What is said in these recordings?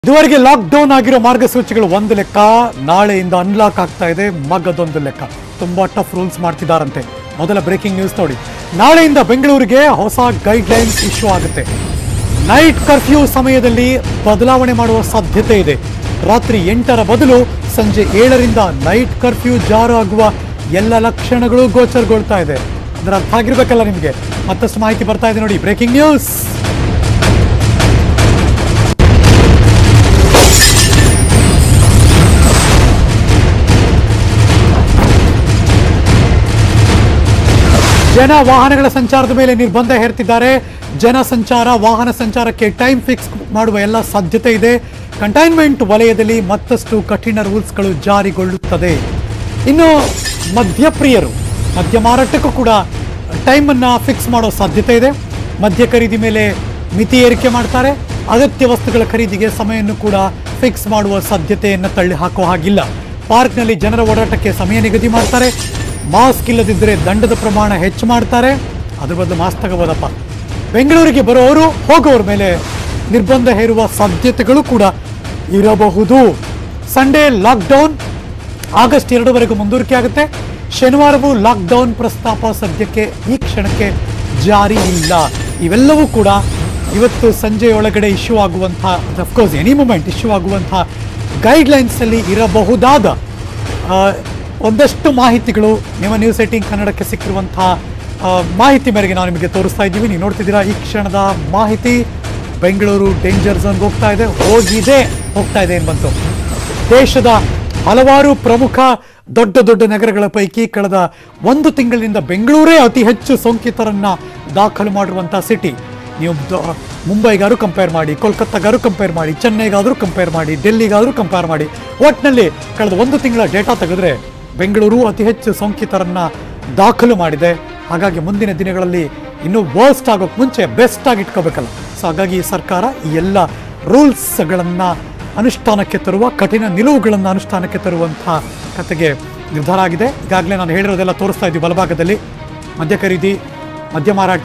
ಇದುವರೆಗೆ lock down ಆಗಿರೋ ಮಾರ್ಗಸೂಚಿಗಳು ಒಂದು ಲೆಕ್ಕ ನಾಳೆಯಿಂದ ಅನ್ಲಾಕ್ ಆಗ್ತಾ ಇದೆ ಮಗದೊಂದು ಲೆಕ್ಕ ತುಂಬಾ ಟಫ್ ರೂಲ್ಸ್ ಮಾಡ್ತಿದ್ದಾರಂತೆ ಮೊದಲ ಬ್ರೇಕಿಂಗ್ ನ್ಯೂಸ್ ನೋಡಿ ನಾಳೆಯಿಂದ ಬೆಂಗಳೂರಿಗೆ ಹೊಸ ಗೈಡ್ ಲೈನ್ಸ್ ಇಶ್ಯೂ ಆಗುತ್ತೆ ನೈಟ್ ಕರ್ಫ್ಯೂ ಸಮಯದಲ್ಲಿ ಬದಲಾವಣೆ ಮಾಡುವ ಸಾಧ್ಯತೆ ಇದೆ ರಾತ್ರಿ ಎಂಟರ ಬದಲು ಸಂಜೆ ಏಳರಿಂದ ನೈಟ್ ಕರ್ಫ್ಯೂ ಜಾರು ಆಗುವ ಎಲ್ಲ ಲಕ್ಷಣಗಳು ಗೋಚರಗೊಳ್ತಾ ಇದೆ ಅದರ ಅರ್ಥ ಆಗಿರ್ಬೇಕಲ್ಲ ನಿಮಗೆ ಮತ್ತಷ್ಟು ಮಾಹಿತಿ ಬರ್ತಾ ಇದೆ ನೋಡಿ ಬ್ರೇಕಿಂಗ್ ನ್ಯೂಸ್ ಜನ ವಾಹನಗಳ ಸಂಚಾರದ ಮೇಲೆ ನಿರ್ಬಂಧ ಹೇರ್ತಿದ್ದಾರೆ ಜನ ಸಂಚಾರ ವಾಹನ ಸಂಚಾರಕ್ಕೆ ಟೈಮ್ ಫಿಕ್ಸ್ ಮಾಡುವ ಎಲ್ಲ ಸಾಧ್ಯತೆ ಇದೆ ಕಂಟೈನ್ಮೆಂಟ್ ವಲಯದಲ್ಲಿ ಮತ್ತಷ್ಟು ಕಠಿಣ ರೂಲ್ಸ್ಗಳು ಜಾರಿಗೊಳ್ಳುತ್ತದೆ ಇನ್ನು ಮದ್ಯಪ್ರಿಯರು ಮದ್ಯ ಮಾರಾಟಕ್ಕೂ ಕೂಡ ಟೈಮನ್ನು ಫಿಕ್ಸ್ ಮಾಡೋ ಸಾಧ್ಯತೆ ಇದೆ ಮದ್ಯ ಖರೀದಿ ಮೇಲೆ ಮಿತಿ ಏರಿಕೆ ಮಾಡ್ತಾರೆ ಅಗತ್ಯ ವಸ್ತುಗಳ ಖರೀದಿಗೆ ಸಮಯವನ್ನು ಕೂಡ ಫಿಕ್ಸ್ ಮಾಡುವ ಸಾಧ್ಯತೆಯನ್ನು ತಳ್ಳಿ ಹಾಕೋ ಹಾಗಿಲ್ಲ ಪಾರ್ಕ್ನಲ್ಲಿ ಜನರ ಓಡಾಟಕ್ಕೆ ಸಮಯ ನಿಗದಿ ಮಾಡ್ತಾರೆ ಮಾಸ್ಕ್ ಇಲ್ಲದಿದ್ದರೆ ದಂಡದ ಪ್ರಮಾಣ ಹೆಚ್ಚು ಮಾಡ್ತಾರೆ ಅದ್ರ ಬದಲು ಮಾಸ್ಕ್ ತಗೋಬೋದಪ್ಪ ಬೆಂಗಳೂರಿಗೆ ಬರೋರು ಹೋಗೋರ ಮೇಲೆ ನಿರ್ಬಂಧ ಹೇರುವ ಸಾಧ್ಯತೆಗಳು ಕೂಡ ಇರಬಹುದು ಸಂಡೇ ಲಾಕ್ಡೌನ್ ಆಗಸ್ಟ್ ಎರಡವರೆಗೂ ಮುಂದೂಡಿಕೆ ಆಗುತ್ತೆ ಶನಿವಾರವೂ ಲಾಕ್ಡೌನ್ ಪ್ರಸ್ತಾಪ ಸದ್ಯಕ್ಕೆ ಈ ಕ್ಷಣಕ್ಕೆ ಜಾರಿ ಇಲ್ಲ ಇವೆಲ್ಲವೂ ಕೂಡ ಇವತ್ತು ಸಂಜೆಯೊಳಗಡೆ ಇಶ್ಯೂ ಆಗುವಂತಹ ಅಫ್ಕೋರ್ಸ್ ಎನಿ ಮೂಮೆಂಟ್ ಇಶ್ಯೂ ಆಗುವಂತಹ ಗೈಡ್ಲೈನ್ಸಲ್ಲಿ ಇರಬಹುದಾದ ಆ, ಒಂದಷ್ಟು ಮಾಹಿತಿಗಳು ನಿಮ್ಮ ನ್ಯೂಸ್ ಏಟಿಂಗ್ ಕನ್ನಡಕ್ಕೆ ಸಿಕ್ಕಿರುವಂತಹ ಆ, ಮಾಹಿತಿ ಮೇರೆಗೆ ನಾವು ನಿಮಗೆ ತೋರಿಸ್ತಾ ಇದ್ದೀವಿ ನೀವು ನೋಡ್ತಿದ್ದೀರಾ ಈ ಕ್ಷಣದ ಮಾಹಿತಿ ಬೆಂಗಳೂರು ಡೇಂಜರ್ ಝೋನ್ಗೆ ಹೋಗ್ತಾ ಇದೆ ಹೋಗಿದೆ ಹೋಗ್ತಾ ಇದೆ ಏನು ಬಂತು ದೇಶದ ಹಲವಾರು ಪ್ರಮುಖ ದೊಡ್ಡ ದೊಡ್ಡ ನಗರಗಳ ಪೈಕಿ ಕಳೆದ ಒಂದು ತಿಂಗಳಿನಿಂದ ಬೆಂಗಳೂರೇ ಅತಿ ಹೆಚ್ಚು ಸೋಂಕಿತರನ್ನ ದಾಖಲು ಮಾಡಿರುವಂತಹ ಸಿಟಿ ನೀವು ದ- ಮುಂಬೈಗಾರು ಕಂಪೇರ್ ಮಾಡಿ ಕೋಲ್ಕತ್ತಾಗಾರು ಕಂಪೇರ್ ಮಾಡಿ ಚೆನ್ನೈಗಾದರೂ ಕಂಪೇರ್ ಮಾಡಿ ಡೆಲ್ಲಿಗಾದರೂ ಕಂಪೇರ್ ಮಾಡಿ ಒಟ್ಟಿನಲ್ಲಿ ಕಳೆದ ಒಂದು ತಿಂಗಳ ಡೇಟಾ ತೆಗೆದ್ರೆ ಬೆಂಗಳೂರು ಅತಿ ಹೆಚ್ಚು ಸೋಂಕಿತರನ್ನ ದಾಖಲು ಮಾಡಿದೆ ಹಾಗಾಗಿ ಮುಂದಿನ ದಿನಗಳಲ್ಲಿ ಇನ್ನೂ ವರ್ಸ್ಟ್ ಆಗೋಕ್ಕೆ ಮುಂಚೆ ಬೆಸ್ಟ್ ಆಗಿ ಇಟ್ಕೋಬೇಕಲ್ಲ ಸೊ ಹಾಗಾಗಿ ಸರ್ಕಾರ ಈ ಎಲ್ಲ ರೂಲ್ಸ್ಗಳನ್ನು ಅನುಷ್ಠಾನಕ್ಕೆ ತರುವ ಕಠಿಣ ನಿಲುವುಗಳನ್ನು ಅನುಷ್ಠಾನಕ್ಕೆ ತರುವಂತಹ ಕತೆಗೆ ನಿರ್ಧಾರ ಆಗಿದೆ ಈಗಾಗಲೇ ನಾನು ಹೇಳಿರೋದೆಲ್ಲ ತೋರಿಸ್ತಾ ಇದ್ದೀವಿ ಬಲಭಾಗದಲ್ಲಿ ಮದ್ಯ ಖರೀದಿ ಮದ್ಯ ಮಾರಾಟ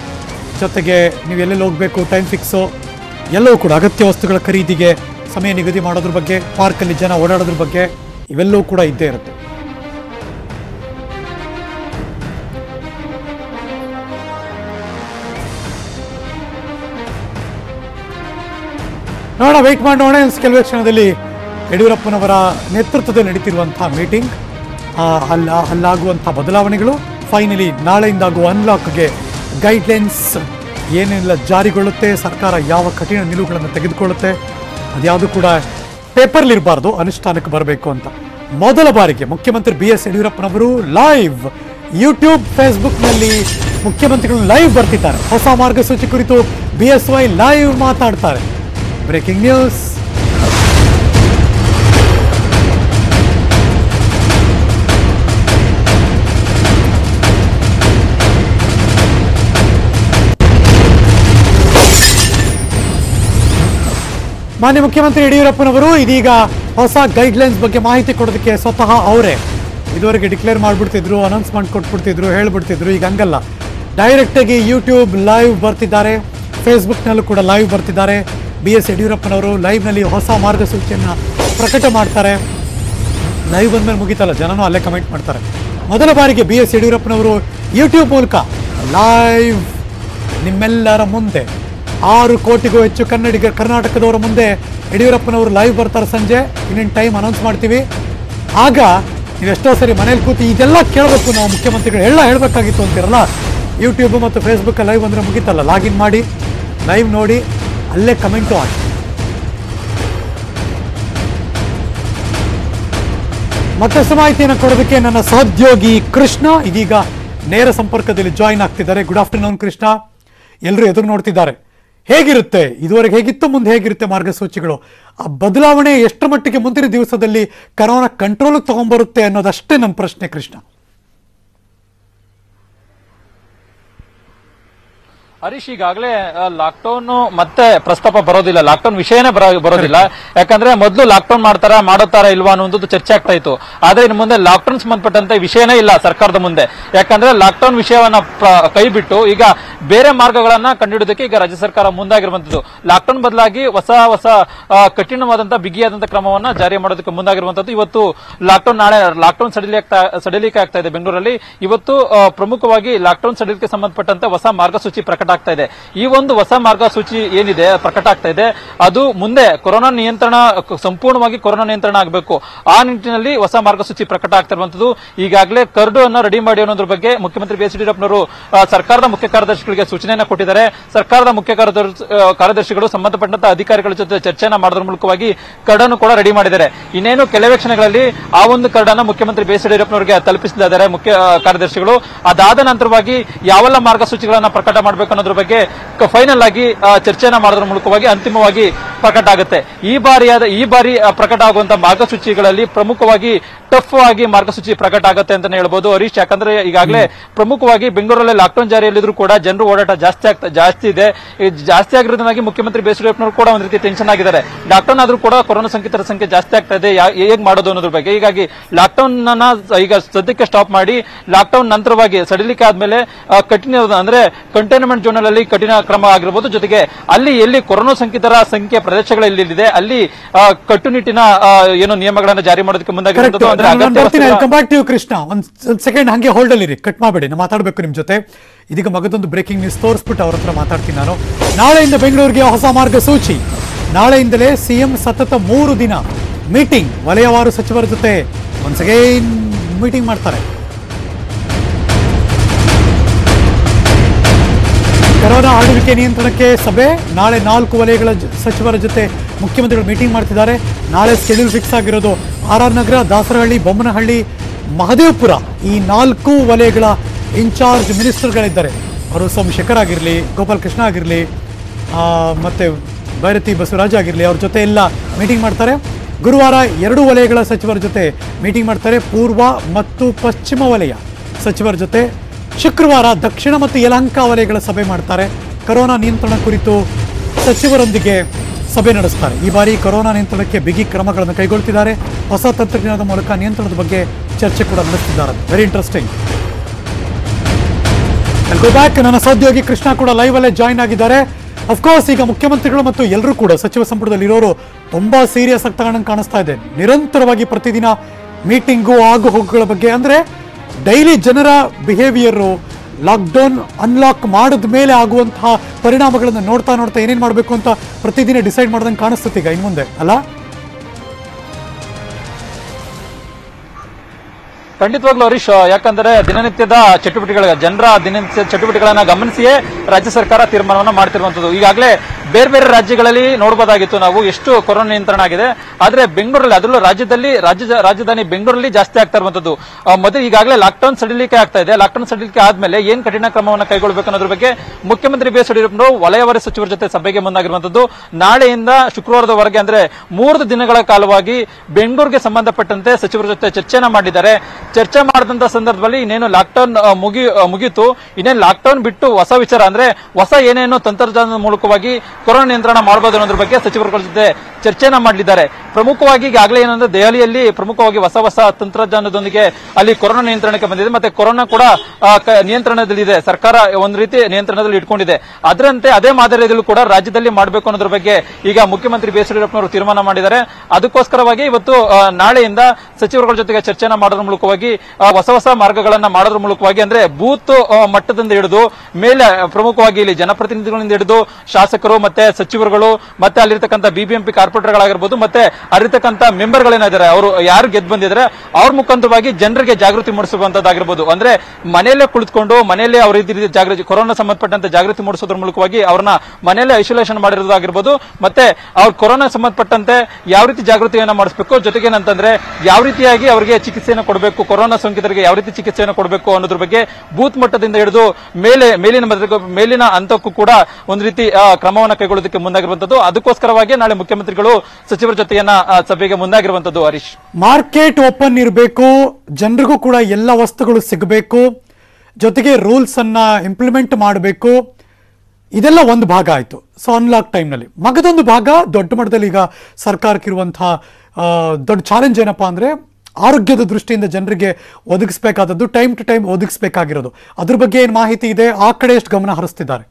ಜೊತೆಗೆ ನೀವು ಎಲ್ಲೆಲ್ಲಿ ಹೋಗಬೇಕು ಟೈಮ್ ಫಿಕ್ಸು ಎಲ್ಲವೂ ಕೂಡ ಅಗತ್ಯ ವಸ್ತುಗಳ ಖರೀದಿಗೆ ಸಮಯ ನಿಗದಿ ಮಾಡೋದ್ರ ಬಗ್ಗೆ ಪಾರ್ಕಲ್ಲಿ ಜನ ಓಡಾಡೋದ್ರ ಬಗ್ಗೆ ಇವೆಲ್ಲವೂ ಕೂಡ ಇದ್ದೇ ಇರುತ್ತೆ ನೋಡೋಣ ವೆಯ್ಟ್ ಮಾಡಿ ನೋಡೋಣ ಇನ್ನು ಕೆಲವೇ ಕ್ಷಣದಲ್ಲಿ ಯಡಿಯೂರಪ್ಪನವರ ನೇತೃತ್ವದಲ್ಲಿ ನಡೀತಿರುವಂತಹ ಮೀಟಿಂಗ್ ಅಲ್ಲ ಅಲ್ಲಾಗುವಂಥ ಬದಲಾವಣೆಗಳು ಫೈನಲಿ ನಾಳೆಯಿಂದ ಆಗುವ ಅನ್ಲಾಕ್ಗೆ ಗೈಡ್ಲೈನ್ಸ್ ಏನೆಲ್ಲ ಜಾರಿಗೊಳ್ಳುತ್ತೆ ಸರ್ಕಾರ ಯಾವ ಕಠಿಣ ನಿಲುವುಗಳನ್ನು ತೆಗೆದುಕೊಳ್ಳುತ್ತೆ ಅದ್ಯಾವುದು ಕೂಡ ಪೇಪರ್ಲಿರಬಾರ್ದು ಅನುಷ್ಠಾನಕ್ಕೆ ಬರಬೇಕು ಅಂತ ಮೊದಲ ಬಾರಿಗೆ ಮುಖ್ಯಮಂತ್ರಿ ಬಿ ಎಸ್ ಯಡಿಯೂರಪ್ಪನವರು ಲೈವ್ ಯೂಟ್ಯೂಬ್ ಫೇಸ್ಬುಕ್ನಲ್ಲಿ ಮುಖ್ಯಮಂತ್ರಿಗಳು ಲೈವ್ ಬರ್ತಿದ್ದಾರೆ ಹೊಸ ಮಾರ್ಗಸೂಚಿ ಕುರಿತು ಬಿ ಎಸ್ ವೈ ಲೈವ್ ಮಾತಾಡ್ತಾರೆ ಬ್ರೇಕಿಂಗ್ ನ್ಯೂಸ್ ಮಾನ್ಯ ಮುಖ್ಯಮಂತ್ರಿ ಯಡಿಯೂರಪ್ಪನವರು ಇದೀಗ ಹೊಸ ಗೈಡ್ಲೈನ್ಸ್ ಬಗ್ಗೆ ಮಾಹಿತಿ ಕೊಡೋದಕ್ಕೆ ಸ್ವತಃ ಅವರೇ ಇದುವರೆಗೆ ಡಿಕ್ಲೇರ್ ಮಾಡಿಬಿಡ್ತಿದ್ರು ಅನೌನ್ಸ್ಮೆಂಟ್ ಕೊಟ್ಬಿಡ್ತಿದ್ರು ಹೇಳ್ಬಿಡ್ತಿದ್ರು ಈಗ ಹಂಗಲ್ಲ ಡೈರೆಕ್ಟಾಗಿ ಯೂಟ್ಯೂಬ್ ಲೈವ್ ಬರ್ತಿದ್ದಾರೆ ಫೇಸ್ಬುಕ್ನಲ್ಲೂ ಕೂಡ ಲೈವ್ ಬರ್ತಿದ್ದಾರೆ ಬಿ ಎಸ್ ಯಡಿಯೂರಪ್ಪನವರು ಲೈವ್ನಲ್ಲಿ ಹೊಸ ಮಾರ್ಗಸೂಚಿಯನ್ನು ಪ್ರಕಟ ಮಾಡ್ತಾರೆ ಲೈವ್ ಬಂದ್ಮೇಲೆ ಮುಗಿತಲ್ಲ ಜನನೂ ಅಲ್ಲೇ ಕಮೆಂಟ್ ಮಾಡ್ತಾರೆ ಮೊದಲ ಬಾರಿಗೆ ಬಿ ಎಸ್ ಯಡಿಯೂರಪ್ಪನವರು ಯೂಟ್ಯೂಬ್ ಮೂಲಕ ಲೈವ್ ನಿಮ್ಮೆಲ್ಲರ ಮುಂದೆ ಆರು ಕೋಟಿಗೂ ಹೆಚ್ಚು ಕನ್ನಡಿಗ ಕರ್ನಾಟಕದವರ ಮುಂದೆ ಯಡಿಯೂರಪ್ಪನವರು ಲೈವ್ ಬರ್ತಾರೆ ಸಂಜೆ ಇನ್ನೇನು ಟೈಮ್ ಅನೌನ್ಸ್ ಮಾಡ್ತೀವಿ ಆಗ ನೀವು ಎಷ್ಟೋ ಸರಿ ಮನೇಲಿ ಕೂತು ಇದೆಲ್ಲ ಕೇಳಬೇಕು ನಾವು ಮುಖ್ಯಮಂತ್ರಿಗಳು ಎಲ್ಲ ಹೇಳಬೇಕಾಗಿತ್ತು ಅಂತಿರಲ್ಲ ಯೂಟ್ಯೂಬ್ ಮತ್ತು ಫೇಸ್ಬುಕ್ ಲೈವ್ ಅಂದರೆ ಮುಗೀತಲ್ಲ ಲಾಗಿನ್ ಮಾಡಿ ಲೈವ್ ನೋಡಿ ಅಲ್ಲೇ ಕಮೆಂಟು ಹಾಕಿ ಮತ್ತಷ್ಟು ಮಾಹಿತಿಯನ್ನು ಕೊಡೋದಕ್ಕೆ ನನ್ನ ಸಹೋದ್ಯೋಗಿ ಕೃಷ್ಣ ಇದೀಗ ನೇರ ಸಂಪರ್ಕದಲ್ಲಿ ಜಾಯಿನ್ ಆಗ್ತಿದ್ದಾರೆ ಗುಡ್ ಆಫ್ಟರ್ನೂನ್ ಕೃಷ್ಣ ಎಲ್ಲರೂ ಎದುರು ನೋಡ್ತಿದ್ದಾರೆ ಹೇಗಿರುತ್ತೆ ಇದುವರೆಗೆ ಹೇಗಿತ್ತು ಮುಂದೆ ಹೇಗಿರುತ್ತೆ ಮಾರ್ಗಸೂಚಿಗಳು ಆ ಬದಲಾವಣೆ ಎಷ್ಟರ ಮಟ್ಟಿಗೆ ಮುಂದಿನ ದಿವಸದಲ್ಲಿ ಕರೋನಾ ಕಂಟ್ರೋಲ್ ತಗೊಂಡ್ಬರುತ್ತೆ ಅನ್ನೋದಷ್ಟೇ ನನ್ನ ಪ್ರಶ್ನೆ ಕೃಷ್ಣ ಹರೀಶ್ ಈಗಾಗಲೇ ಲಾಕ್ಡೌನ್ ಮತ್ತೆ ಪ್ರಸ್ತಾಪ ಬರೋದಿಲ್ಲ ಲಾಕ್ಡೌನ್ ವಿಷಯನೇ ಬರೋ- ಬರೋದಿಲ್ಲ ಯಾಕಂದ್ರೆ ಮೊದಲು ಲಾಕ್ಡೌನ್ ಮಾಡ್ತಾರ ಮಾಡುತ್ತಾರಾ ಇಲ್ವಾ ಅನ್ನೋದು ಚರ್ಚೆ ಆಗ್ತಾ ಇತ್ತು ಆದ್ರೆ ಇನ್ನು ಮುಂದೆ ಲಾಕ್ಡೌನ್ ಸಂಬಂಧಪಟ್ಟಂತೆ ವಿಷಯನೇ ಇಲ್ಲ ಸರ್ಕಾರದ ಮುಂದೆ ಯಾಕಂದ್ರೆ ಲಾಕ್ಡೌನ್ ವಿಷಯವನ್ನ ಪ್ರ- ಕೈ ಬಿಟ್ಟು ಈಗ ಬೇರೆ ಮಾರ್ಗಗಳನ್ನ ಕಂಡುಹಿಡಿಯೋದಕ್ಕೆ ಈಗ ರಾಜ್ಯ ಸರ್ಕಾರ ಮುಂದಾಗಿರುವಂತದ್ದು ಲಾಕ್ಡೌನ್ ಬದಲಾಗಿ ಹೊಸ ಹೊಸ ಆ, ಕಠಿಣವಾದಂತಹ ಬಿಗಿಯಾದಂತಹ ಕ್ರಮವನ್ನ ಜಾರಿ ಮಾಡೋದಕ್ಕೆ ಮುಂದಾಗಿರುವಂತದ್ದು ಇವತ್ತು ಲಾಕ್ಡೌನ್ ನಾಳೆ ಲಾಕ್ಡೌನ್ ಸಡಿಲಿ ಆಗ್ತಾ ಸಡಿಲಿಕೆ ಆಗ್ತಾ ಇದೆ ಬೆಂಗಳೂರಲ್ಲಿ ಇವತ್ತು ಆ, ಪ್ರಮುಖವಾಗಿ ಲಾಕ್ಡೌನ್ ಸಡಿಲಿಕೆ ಸಂಬಂಧಪಟ್ಟಂತೆ ಹೊಸ ಮಾರ್ಗಸೂಚಿ ಪ್ರಕಟ ಆಗ್ತಾ ಇದೆ ಈ ಒಂದು ಹೊಸ ಮಾರ್ಗಸೂಚಿ ಏನಿದೆ ಪ್ರಕಟ ಆಗ್ತಾ ಇದೆ ಅದು ಮುಂದೆ ಕೊರೋನಾ ನಿಯಂತ್ರಣ ಸಂಪೂರ್ಣವಾಗಿ ಕೊರೋನಾ ನಿಯಂತ್ರಣ ಆಗಬೇಕು ಆ ನಿಟ್ಟಿನಲ್ಲಿ ಹೊಸ ಮಾರ್ಗಸೂಚಿ ಪ್ರಕಟ ಆಗ್ತಿರುವಂತದ್ದು ಈಗಾಗಲೇ ಕರಡು ಅನ್ನ ರೆಡಿ ಮಾಡಿ ಅನ್ನೋದ್ರ ಬಗ್ಗೆ ಮುಖ್ಯಮಂತ್ರಿ ಬಿ ಎಸ್ ಯಡಿಯೂರಪ್ಪನವರು ಆ, ಸರ್ಕಾರದ ಮುಖ್ಯ ಕಾರ್ಯದರ್ಶಿಗಳಿಗೆ ಸೂಚನೆಯನ್ನ ಕೊಟ್ಟಿದ್ದಾರೆ ಸರ್ಕಾರದ ಮುಖ್ಯ ಕಾರ್ಯದರ್ಶಿ ಆ, ಕಾರ್ಯದರ್ಶಿಗಳು ಸಂಬಂಧಪಟ್ಟಂತ ಅಧಿಕಾರಿಗಳ ಜೊತೆ ಚರ್ಚೆಯನ್ನ ಮಾಡೋದ್ರ ಮೂಲಕವಾಗಿ ಕರಡನ್ನು ಕೂಡ ರೆಡಿ ಮಾಡಿದ್ದಾರೆ ಇನ್ನೇನು ಕೆಲವೇ ಕ್ಷಣಗಳಲ್ಲಿ ಆ ಒಂದು ಕರಡನ್ನ ಮುಖ್ಯಮಂತ್ರಿ ಬಿ ಎಸ್ ಯಡಿಯೂರಪ್ಪನವರಿಗೆ ತಲುಪಿಸಲಿದ್ದಾರೆ ಮುಖ್ಯ ಆ, ಕಾರ್ಯದರ್ಶಿಗಳು ಅದಾದ ನಂತರವಾಗಿ ಯಾವೆಲ್ಲ ಮಾರ್ಗಸೂಚಿಗಳನ್ನ ಪ್ರಕಟ ಮಾಡಬೇಕು ಅನ್ನೋದ್ರ ಬಗ್ಗೆ ಫೈನಲ್ ಆಗಿ ಆ, ಚರ್ಚೆಯನ್ನ ಮಾಡೋದ್ರ ಮೂಲಕವಾಗಿ ಅಂತಿಮವಾಗಿ ಪ್ರಕಟ ಆಗುತ್ತೆ ಈ ಬಾರಿಯಾದ ಈ ಬಾರಿ ಆ, ಪ್ರಕಟ ಆಗುವಂತ ಮಾರ್ಗಸೂಚಿಗಳಲ್ಲಿ ಪ್ರಮುಖವಾಗಿ ಟಫ್ ಆಗಿ ಮಾರ್ಗಸೂಚಿ ಪ್ರಕಟ ಆಗುತ್ತೆ ಅಂತಾನೆ ಹೇಳ್ಬೋದು ಹರೀಶ್ ಯಾಕಂದ್ರೆ ಈಗಾಗಲೇ ಪ್ರಮುಖವಾಗಿ ಬೆಂಗಳೂರಲ್ಲಿ ಲಾಕ್ಡೌನ್ ಜಾರಿಯಲ್ಲಿದ್ರು ಕೂಡ ಜನರು ಓಡಾಟ ಜಾಸ್ತಿ ಆಗ್ತಾ ಜಾಸ್ತಿ ಇದೆ ಈ ಜಾಸ್ತಿ ಆಗಿರೋದ್ರಿಂದಾಗಿ ಮುಖ್ಯಮಂತ್ರಿ ಬಿ ಎಸ್ ಯಡಿಯೂರಪ್ಪನವರು ಕೂಡ ಒಂದು ರೀತಿ ಟೆನ್ಷನ್ ಆಗಿದ್ದಾರೆ ಲಾಕ್ಡೌನ್ ಆದ್ರೂ ಕೂಡ ಕೊರೋನಾ ಸೋಂಕಿತರ ಸಂಖ್ಯೆ ಜಾಸ್ತಿ ಆಗ್ತಾ ಇದೆ ಯಾ- ಹೇಗ್ ಮಾಡೋದು ಅನ್ನೋದ್ರ ಬಗ್ಗೆ ಹೀಗಾಗಿ ಲಾಕ್ಡೌನ್ ಅನ್ನ ಈಗ ಸದ್ಯಕ್ಕೆ ಸ್ಟಾಪ್ ಮಾಡಿ ಲಾಕ್ಡೌನ್ ನಂತರವಾಗಿ ಸಡಿಲಿಕೆ ಆದ್ಮೇಲೆ ಆ, ಕಠಿಣ ಅಂದ್ರೆ ಕಂಟೈನ್ಮೆಂಟ್ ಝೋನ್ ಅಲ್ಲಿ ಕಠಿಣ ಕ್ರಮ ಆಗಿರ್ಬೋದು ಜೊತೆಗೆ ಅಲ್ಲಿ ಎಲ್ಲಿ ಕೊರೋನಾ ಸೋಂಕಿತರ ಸಂಖ್ಯೆ ಪ್ರದೇಶಗಳಲ್ಲಿ ಅಲ್ಲಿ ಆ, ಕಟ್ಟುನಿಟ್ಟಿನ ಆ, ಏನು ನಿಯಮಗಳನ್ನ ಜಾರಿ ಮಾಡೋದಕ್ಕೆ ಮುಂದಾಗಿರುವಂತದ್ದು ಅಂದ್ರೆ ಅಗತ್ಯ ವಸ್ತುಗಳ- come back to you Krishna ಒಂದ್ ಒಂದ್ ಸೆಕೆಂಡ್ ಹಂಗೆ ಹೋಲ್ಡ್ ಅಲ್ಲಿ ಕಟ್ ಮಾಡಬೇಡಿ ನಾನು ಮಾತಾಡಬೇಕು ನಿಮ್ ಜೊತೆ ಇದೀಗ ಮಗದೊಂದು ಬ್ರೇಕಿಂಗ್ ನ್ಯೂಸ್ ತೋರಿಸ್ಬಿಟ್ಟು ಅವ್ರ ಹತ್ರ ಮಾತಾಡ್ತೀನಿ ನಾನು ನಾಳೆಯಿಂದ ಬೆಂಗಳೂರಿಗೆ ಹೊಸ ಮಾರ್ಗಸೂಚಿ ನಾಳೆಯಿಂದಲೇ ಸಿಎಂ ಸತತ ಮೂರು ದಿನ ಮೀಟಿಂಗ್ ವಲಯವಾರು ಸಚಿವರ ಜೊತೆ ಒನ್ಸ್ ಅಗೈನ್ ಮೀಟಿಂಗ್ ಮಾಡ್ತಾರೆ ಕೊರೋನಾ ಹರಡುವಿಕೆ ನಿಯಂತ್ರಣಕ್ಕೆ ಸಭೆ ನಾಳೆ ನಾಲ್ಕು ವಲಯಗಳ ಜ- ಸಚಿವರ ಜೊತೆ ಮುಖ್ಯಮಂತ್ರಿಗಳು ಮೀಟಿಂಗ್ ಮಾಡ್ತಿದ್ದಾರೆ ನಾಳೆ ಶೆಡ್ಯೂಲ್ ಫಿಕ್ಸ್ ಆಗಿರೋದು ಆರ್ ಆರ್ ನಗರ ದಾಸರಹಳ್ಳಿ ಬೊಮ್ಮನಹಳ್ಳಿ ಮಹದೇವಪುರ ಈ ನಾಲ್ಕು ವಲಯಗಳ ಇನ್ಚಾರ್ಜ್ ಮಿನಿಸ್ಟರ್ಗಳಿದ್ದಾರೆ ಅವರು ಸೋಮಶೇಖರ್ ಆಗಿರಲಿ ಗೋಪಾಲ್ ಕೃಷ್ಣ ಆಗಿರಲಿ ಮತ್ತು ಭೈರತಿ ಬಸವರಾಜ್ ಆಗಿರಲಿ ಅವ್ರ ಜೊತೆ ಎಲ್ಲ ಮೀಟಿಂಗ್ ಮಾಡ್ತಾರೆ ಗುರುವಾರ ಎರಡು ವಲಯಗಳ ಸಚಿವರ ಜೊತೆ ಮೀಟಿಂಗ್ ಮಾಡ್ತಾರೆ ಪೂರ್ವ ಮತ್ತು ಪಶ್ಚಿಮ ವಲಯ ಸಚಿವರ ಜೊತೆ ಶುಕ್ರವಾರ ದಕ್ಷಿಣ ಮತ್ತು ಯಲಹಂಕ ವಲಯಗಳ ಸಭೆ ಮಾಡ್ತಾರೆ ಕೊರೋನಾ ನಿಯಂತ್ರಣ ಕುರಿತು ಸಚಿವರೊಂದಿಗೆ ಸಭೆ ನಡೆಸ್ತಾರೆ ಈ ಬಾರಿ ಕೊರೋನಾ ನಿಯಂತ್ರಣಕ್ಕೆ ಬಿಗಿ ಕ್ರಮಗಳನ್ನು ಕೈಗೊಳ್ತಿದ್ದಾರೆ ಹೊಸ ತಂತ್ರಜ್ಞಾನದ ಮೂಲಕ ನಿಯಂತ್ರಣದ ಬಗ್ಗೆ ಚರ್ಚೆ ಕೂಡ ನಡೆಸ್ತಿದ್ದಾರೆ ವೆರಿ ಇಂಟ್ರೆಸ್ಟಿಂಗ್ ಗೋ ಬ್ಯಾಕ್ ನನ್ನ ಸಹೋದ್ಯೋಗಿ ಕೃಷ್ಣ ಕೂಡ ಲೈವ್ ಅಲ್ಲೇ ಜಾಯ್ನ್ ಆಗಿದ್ದಾರೆ ಅಫ್ಕೋರ್ಸ್ ಈಗ ಮುಖ್ಯಮಂತ್ರಿಗಳು ಮತ್ತು ಎಲ್ಲರೂ ಕೂಡ ಸಚಿವ ಸಂಪುಟದಲ್ಲಿ ಇರೋರು ತುಂಬಾ ಸೀರಿಯಸ್ ಆಗಿ ತಗೊಂಡಂಗೆ ಕಾಣಿಸ್ತಾ ಇದೆ ನಿರಂತರವಾಗಿ ಪ್ರತಿದಿನ ಮೀಟಿಂಗು ಆಗು ಹೋಗುಗಳ ಬಗ್ಗೆ ಅಂದ್ರೆ ಡೈಲಿ ಜನರ ಬಿಹೇವಿಯರು ಲಾಕ್ಡೌನ್ ಅನ್ಲಾಕ್ ಮಾಡಿದ ಮೇಲೆ ಆಗುವಂತಹ ಪರಿಣಾಮಗಳನ್ನು ನೋಡ್ತಾ ನೋಡ್ತಾ ಏನೇನು ಮಾಡಬೇಕು ಅಂತ ಪ್ರತಿದಿನ ಡಿಸೈಡ್ ಮಾಡ್ದಂಗೆ ಕಾಣಿಸ್ತದೆ ಈಗ ಇನ್ನು ಮುಂದೆ ಅಲ್ಲ ಖಂಡಿತವಾಗ್ಲೂ ಹರೀಶ್ ಯಾಕಂದ್ರೆ ದಿನನಿತ್ಯದ ಚಟುವಟಿಕೆಗಳ ಜನರ ದಿನನಿತ್ಯದ ಚಟುವಟಿಕೆಗಳನ್ನ ಗಮನಿಸಿಯೇ ರಾಜ್ಯ ಸರ್ಕಾರ ತೀರ್ಮಾನವನ್ನ ಮಾಡ್ತಿರುವಂತದ್ದು ಈಗಾಗಲೇ ಬೇರೆ ಬೇರೆ ರಾಜ್ಯಗಳಲ್ಲಿ ನೋಡಬಹುದಾಗಿತ್ತು ನಾವು ಎಷ್ಟು ಕೊರೋನಾ ನಿಯಂತ್ರಣ ಆಗಿದೆ ಆದ್ರೆ ಬೆಂಗಳೂರಲ್ಲಿ ಅದರಲ್ಲೂ ರಾಜ್ಯದಲ್ಲಿ ರಾಜ್ಯ ರಾಜಧಾನಿ ಬೆಂಗಳೂರಲ್ಲಿ ಜಾಸ್ತಿ ಆಗ್ತಾ ಇರುವಂತದ್ದು ಆ, ಮೊದಲು ಈಗಾಗಲೇ ಲಾಕ್ಡೌನ್ ಸಡಿಲಿಕೆ ಆಗ್ತಾ ಇದೆ ಲಾಕ್ಡೌನ್ ಸಡಿಲಿಕೆ ಆದ್ಮೇಲೆ ಏನ್ ಕಠಿಣ ಕ್ರಮವನ್ನು ಕೈಗೊಳ್ಳಬೇಕು ಅನ್ನೋದ್ರ ಬಗ್ಗೆ ಮುಖ್ಯಮಂತ್ರಿ ಬಿ ಎಸ್ ಯಡಿಯೂರಪ್ಪನವರು ವಲಯವಾರಿ ಸಚಿವರ ಜೊತೆ ಸಭೆಗೆ ಮುಂದಾಗಿರುವಂತದ್ದು ನಾಳೆಯಿಂದ ಶುಕ್ರವಾರದವರೆಗೆ ಅಂದ್ರೆ ಮೂರು ದಿನಗಳ ಕಾಲವಾಗಿ ಬೆಂಗಳೂರಿಗೆ ಸಂಬಂಧಪಟ್ಟಂತೆ ಸಚಿವರ ಜೊತೆ ಚರ್ಚೆನ ಮಾಡಿದ್ದಾರೆ ಚರ್ಚೆ ಮಾಡಿದಂತ ಸಂದರ್ಭದಲ್ಲಿ ಇನ್ನೇನು ಲಾಕ್ಡೌನ್ ಆ, ಮುಗಿ ಆ, ಮುಗೀತು ಇನ್ನೇನು ಲಾಕ್ಡೌನ್ ಬಿಟ್ಟು ಹೊಸ ವಿಚಾರ ಅಂದ್ರೆ ಹೊಸ ಏನೇನು ತಂತ್ರಜ್ಞಾನದ ಮೂಲಕವಾಗಿ ಕೊರೋನಾ ನಿಯಂತ್ರಣ ಮಾಡಬಹುದು ಅನ್ನೋದ್ರ ಬಗ್ಗೆ ಸಚಿವರುಗಳ ಜೊತೆ ಚರ್ಚೆನ ಮಾಡಲಿದ್ದಾರೆ ಪ್ರಮುಖವಾಗಿ ಈಗಾಗಲೇ ಏನಂದ್ರೆ ದೆಹಲಿಯಲ್ಲಿ ಪ್ರಮುಖವಾಗಿ ಹೊಸ ಹೊಸ ತಂತ್ರಜ್ಞಾನದೊಂದಿಗೆ ಅಲ್ಲಿ ಕೊರೋನಾ ನಿಯಂತ್ರಣಕ್ಕೆ ಬಂದಿದೆ ಮತ್ತೆ ಕೊರೋನಾ ಕೂಡ ಆ, ಕ- ನಿಯಂತ್ರಣದಲ್ಲಿದೆ ಸರ್ಕಾರ ಒಂದು ರೀತಿ ನಿಯಂತ್ರಣದಲ್ಲಿ ಇಟ್ಕೊಂಡಿದೆ ಅದರಂತೆ ಅದೇ ಮಾದರಿಯಲ್ಲೂ ಕೂಡ ರಾಜ್ಯದಲ್ಲಿ ಮಾಡಬೇಕು ಅನ್ನೋದ್ರ ಬಗ್ಗೆ ಈಗ ಮುಖ್ಯಮಂತ್ರಿ ಬಿ ಎಸ್ ಯಡಿಯೂರಪ್ಪನವರು ತೀರ್ಮಾನ ಮಾಡಿದ್ದಾರೆ ಅದಕ್ಕೋಸ್ಕರವಾಗಿ ಇವತ್ತು ಆ, ನಾಳೆಯಿಂದ ಸಚಿವರುಗಳ ಜೊತೆಗೆ ಚರ್ಚೆನ ಮಾಡೋದ್ರ ಮೂಲಕವಾಗಿ ಆ, ಹೊಸ ಹೊಸ ಮಾರ್ಗಗಳನ್ನ ಮಾಡೋದ್ರ ಮೂಲಕವಾಗಿ ಅಂದ್ರೆ ಬೂತ್ ಆ, ಮಟ್ಟದಿಂದ ಹಿಡಿದು ಮೇಲೆ ಪ್ರಮುಖವಾಗಿ ಇಲ್ಲಿ ಜನಪ್ರತಿನಿಧಿಗಳಿಂದ ಹಿಡಿದು ಶಾಸಕರು ಮತ್ತೆ ಸಚಿವರುಗಳು ಮತ್ತೆ ಅಲ್ಲಿರ್ತಕ್ಕಂಥ ಬಿಬಿಎಂಪಿ ಕಾರ್ಪೊರೇಟರ್ಗಳಾಗಿರ್ಬೋದು ಮತ್ತೆ ಅಲ್ಲಿರ್ತಕ್ಕಂಥ ಮೆಂಬರ್ಗಳೇನಿದ್ದಾರೆ ಅವರು ಯಾರು ಗೆದ್ದು ಬಂದಿದ್ದಾರೆ ಅವ್ರ ಮುಖಾಂತರವಾಗಿ ಜನರಿಗೆ ಜಾಗೃತಿ ಮೂಡಿಸುವಂತದ್ದಾಗಿರ್ಬೋದು ಅಂದ್ರೆ ಮನೆಯಲ್ಲೇ ಕುಳಿತುಕೊಂಡು ಮನೆಯಲ್ಲೇ ಅವ್ರ ರೀತಿ ರೀತಿ ಜಾಗೃತಿ ಕೊರೋನಾ ಸಂಬಂಧಪಟ್ಟಂತೆ ಜಾಗೃತಿ ಮೂಡಿಸೋದ್ರ ಮೂಲಕವಾಗಿ ಅವ್ರನ್ನ ಮನೆಯಲ್ಲೇ ಐಸೋಲೇಷನ್ ಮಾಡಿರೋದಾಗಿರ್ಬೋದು ಮತ್ತೆ ಅವ್ರ ಕೊರೋನಾ ಸಂಬಂಧಪಟ್ಟಂತೆ ಯಾವ ರೀತಿ ಜಾಗೃತಿಯನ್ನ ಮಾಡಿಸಬೇಕು ಜೊತೆಗೆ ಏನಂತಂದ್ರೆ ಯಾವ ರೀತಿಯಾಗಿ ಅವರಿಗೆ ಚಿಕಿತ್ಸೆಯನ್ನು ಕೊಡಬೇಕು ಕೊರೋನಾ ಸೋಂಕಿತರಿಗೆ ಯಾವ ರೀತಿ ಚಿಕಿತ್ಸೆಯನ್ನು ಕೊಡಬೇಕು ಅನ್ನೋದ್ರ ಬಗ್ಗೆ ಬೂತ್ ಮಟ್ಟದಿಂದ ಹಿಡಿದು ಮೇಲೆ ಮೇಲಿನ ಮಟ್ಟದ- ಮೇಲಿನ ಹಂತಕ್ಕೂ ಕೂಡ ಒಂದು ರೀತಿ ಆ, ಕ್ರಮವನ್ನ ಕೈಗೊಳ್ಳೋದಕ್ಕೆ ಮುಂದಾಗಿರುವಂತದ್ದು ಅದಕ್ಕೋಸ್ಕರವಾಗಿ ನಾಳೆ ಮುಖ್ಯಮಂತ್ರಿಗಳು ಸಚಿವರ ಜೊತೆಯನ್ನ ಆ, ಸಭೆಗೆ ಮುಂದಾಗಿರುವಂತದ್ದು ಹರೀಶ್ ಮಾರ್ಕೆಟ್ ಓಪನ್ ಇರಬೇಕು ಜನರಿಗೂ ಕೂಡ ಎಲ್ಲ ವಸ್ತುಗಳು ಸಿಗಬೇಕು ಜೊತೆಗೆ ರೂಲ್ಸ್ ಅನ್ನ ಇಂಪ್ಲಿಮೆಂಟ್ ಮಾಡಬೇಕು ಇದೆಲ್ಲ ಒಂದು ಭಾಗ ಆಯಿತು ಸೊ ಅನ್ಲಾಕ್ ಟೈಮ್ನಲ್ಲಿ ಮಗದೊಂದು ಭಾಗ ದೊಡ್ಡ ಮಟ್ಟದಲ್ಲಿ ಈಗ ಸರ್ಕಾರಕ್ಕಿರುವಂಥ ಆ, ದೊಡ್ಡ ಚಾಲೆಂಜ್ ಏನಪ್ಪ ಅಂದರೆ ಆರೋಗ್ಯದ ದೃಷ್ಟಿಯಿಂದ ಜನರಿಗೆ ಒದಗಿಸ್ಬೇಕಾದದ್ದು ಟೈಮ್ ಟು ಟೈಮ್ ಒದಗಿಸ್ಬೇಕಾಗಿರೋದು ಅದ್ರ ಬಗ್ಗೆ ಏನು ಮಾಹಿತಿ ಇದೆ ಆ ಕಡೆ ಎಷ್ಟು ಗಮನ ಹರಿಸ್ತಿದ್ದಾರೆ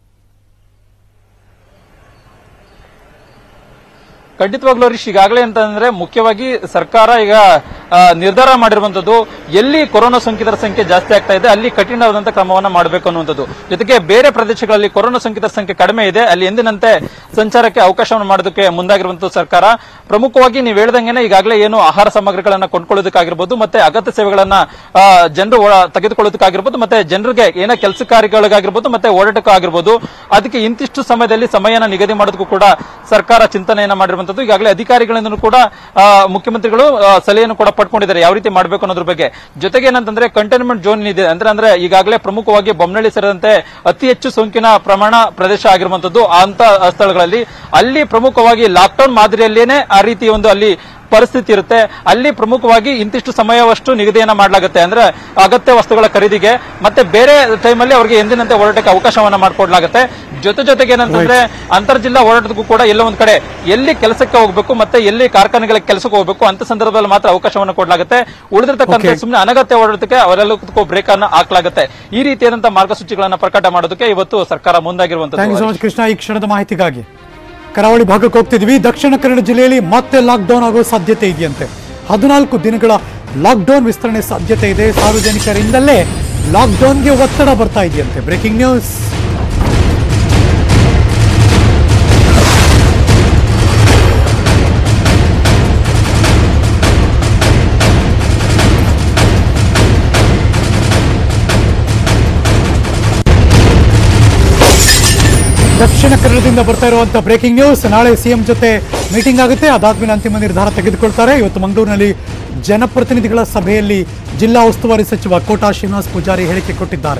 ಖಂಡಿತವಾಗ್ಲೂ ಹರೀಶ್ ಈಗಾಗಲೇ ಅಂತಂದ್ರೆ ಮುಖ್ಯವಾಗಿ ಸರ್ಕಾರ ಈಗ ಆ, ನಿರ್ಧಾರ ಮಾಡಿರುವಂತದ್ದು ಎಲ್ಲಿ ಕೊರೋನಾ ಸೋಂಕಿತರ ಸಂಖ್ಯೆ ಜಾಸ್ತಿ ಆಗ್ತಾ ಇದೆ ಅಲ್ಲಿ ಕಠಿಣವಾದಂತಹ ಕ್ರಮವನ್ನ ಮಾಡಬೇಕು ಅನ್ನುವಂಥದ್ದು ಜೊತೆಗೆ ಬೇರೆ ಪ್ರದೇಶಗಳಲ್ಲಿ ಕೊರೋನಾ ಸೋಂಕಿತರ ಸಂಖ್ಯೆ ಕಡಿಮೆ ಇದೆ ಅಲ್ಲಿ ಎಂದಿನಂತೆ ಸಂಚಾರಕ್ಕೆ ಅವಕಾಶವನ್ನು ಮಾಡೋದಕ್ಕೆ ಮುಂದಾಗಿರುವಂತಹ ಸರ್ಕಾರ ಪ್ರಮುಖವಾಗಿ ನೀವು ಹೇಳ್ದಂಗೆನೆ ಈಗಾಗಲೇ ಏನು ಆಹಾರ ಸಾಮಗ್ರಿಗಳನ್ನ ಕೊಂಡ್ಕೊಳ್ಳೋದಕ್ಕಾಗಿರ್ಬೋದು ಮತ್ತೆ ಅಗತ್ಯ ಸೇವೆಗಳನ್ನ ಆ, ಜನರು ಒಳ- ತೆಗೆದುಕೊಳ್ಳೋದಕ್ಕಾಗಿರ್ಬೋದು ಮತ್ತೆ ಜನರಿಗೆ ಏನ ಕೆಲಸ ಕಾರ್ಯಗಳಿಗಾಗಿರ್ಬೋದು ಮತ್ತೆ ಓಡಾಟಕ್ಕಾಗಿರ್ಬೋದು ಅದಕ್ಕೆ ಇಂತಿಷ್ಟು ಸಮಯದಲ್ಲಿ ಸಮಯನ ನಿಗದಿ ಮಾಡೋದಕ್ಕೂ ಕೂಡ ಸರ್ಕಾರ ಚಿಂತನೆಯನ್ನ ಮಾಡಿರುವಂತದ್ದು ಈಗಾಗಲೇ ಅಧಿಕಾರಿಗಳಿಂದಲೂ ಕೂಡ ಆ, ಮುಖ್ಯಮಂತ್ರಿಗಳು ಆ, ಸಲಹೆಯನ್ನು ಕೂಡ ಪಡ್ಕೊಂಡಿದ್ದಾರೆ ಯಾವ ರೀತಿ ಮಾಡಬೇಕು ಅನ್ನೋದ್ರ ಬಗ್ಗೆ ಜೊತೆಗೆ ಏನಂತಂದ್ರೆ ಕಂಟೈನ್ಮೆಂಟ್ ಝೋನ್ ಇದೆ ಅಂದ್ರೆ ಅಂದ್ರೆ ಈಗಾಗಲೇ ಪ್ರಮುಖವಾಗಿ ಬೊಮ್ಮನಹಳ್ಳಿ ಸೇರಿದಂತೆ ಅತಿ ಹೆಚ್ಚು ಸೋಂಕಿನ ಪ್ರಮಾಣ ಪ್ರದೇಶ ಆಗಿರುವಂತದ್ದು ಅಂತ ಸ್ಥಳಗಳಲ್ಲಿ ಅಲ್ಲಿ ಪ್ರಮುಖವಾಗಿ ಲಾಕ್ಡೌನ್ ಮಾದರಿಯಲ್ಲೇನೆ ಆ ರೀತಿ ಒಂದು ಅಲ್ಲಿ ಪರಿಸ್ಥಿತಿ ಇರುತ್ತೆ ಅಲ್ಲಿ ಪ್ರಮುಖವಾಗಿ ಇಂತಿಷ್ಟು ಸಮಯವಷ್ಟು ನಿಗದಿಯನ್ನ ಮಾಡಲಾಗುತ್ತೆ ಅಂದ್ರೆ ಅಗತ್ಯ ವಸ್ತುಗಳ ಖರೀದಿಗೆ ಮತ್ತೆ ಬೇರೆ ಟೈಮಲ್ಲಿ ಅವರಿಗೆ ಎಂದಿನಂತೆ ಓಡಾಟಕ್ಕೆ ಅವಕಾಶವನ್ನ ಮಾಡಿಕೊಡ್ಲಾಗುತ್ತೆ ಜೊತೆ ಜೊತೆಗೆ ಏನಂತಂದ್ರೆ ಅಂತರ್ ಜಿಲ್ಲಾ ಓಡಾಟಕ್ಕೂ ಕೂಡ ಎಲ್ಲ ಒಂದ್ ಕಡೆ ಎಲ್ಲಿ ಕೆಲಸಕ್ಕೆ ಹೋಗ್ಬೇಕು ಮತ್ತೆ ಎಲ್ಲಿ ಕಾರ್ಖಾನೆಗಳಿಗೆ ಕೆಲಸಕ್ಕೆ ಹೋಗ್ಬೇಕು ಅಂತ ಸಂದರ್ಭದಲ್ಲಿ ಮಾತ್ರ ಅವಕಾಶವನ್ನು ಕೊಡಲಾಗುತ್ತೆ ಉಳಿದಿರ್ತಕ್ಕಂಥ Okay. ಸುಮ್ಮನೆ ಅನಗತ್ಯ ಓಡಾಟಕ್ಕೆ ಅವರೆಲ್ಲದಕ್ಕೂ ಬ್ರೇಕ್ ಅನ್ನ ಹಾಕ್ಲಾಗುತ್ತೆ ಈ ರೀತಿಯಾದಂತಹ ಮಾರ್ಗಸೂಚಿಗಳನ್ನ ಪ್ರಕಟ ಮಾಡೋದಕ್ಕೆ ಇವತ್ತು ಸರ್ಕಾರ ಥ್ಯಾಂಕ್ ಯು ಸೊ ಮುಂದಾಗಿರುವಂತದ್ದು ಮಚ್ ಕೃಷ್ಣ ಈ ಕ್ಷಣದ ಮಾಹಿತಿಗಾಗಿ ಕರಾವಳಿ ಭಾಗಕ್ಕೆ ಹೋಗ್ತಿದ್ವಿ ದಕ್ಷಿಣ ಕನ್ನಡ ಜಿಲ್ಲೆಯಲ್ಲಿ ಮತ್ತೆ ಲಾಕ್ಡೌನ್ ಆಗೋ ಸಾಧ್ಯತೆ ಇದೆಯಂತೆ ಹದಿನಾಲ್ಕು ದಿನಗಳ ಲಾಕ್ಡೌನ್ ವಿಸ್ತರಣೆ ಸಾಧ್ಯತೆ ಇದೆ ಸಾರ್ವಜನಿಕರಿಂದಲೇ ಲಾಕ್ಡೌನ್ಗೆ ಒತ್ತಡ ಬರ್ತಾ ಇದೆಯಂತೆ ಬ್ರೇಕಿಂಗ್ ನ್ಯೂಸ್ ದಕ್ಷಿಣ ಕನ್ನಡದಿಂದ ಬರ್ತಾ ಇರುವಂತ ಬ್ರೇಕಿಂಗ್ ನ್ಯೂಸ್ ನಾಳೆ ಸಿಎಂ ಜೊತೆ ಮೀಟಿಂಗ್ ಆಗುತ್ತೆ ಅದಾದ್ಮೇಲೆ ಅಂತಿಮ ನಿರ್ಧಾರ ತೆಗೆದುಕೊಳ್ತಾರೆ ಇವತ್ತು ಮಂಗಳೂರಿನಲ್ಲಿ ಜನಪ್ರತಿನಿಧಿಗಳ ಸಭೆಯಲ್ಲಿ ಜಿಲ್ಲಾ ಉಸ್ತುವಾರಿ ಸಚಿವ ಕೋಟಾ ಶ್ರೀನಿವಾಸ್ ಪೂಜಾರಿ ಹೇಳಿಕೆ ಕೊಟ್ಟಿದ್ದಾರೆ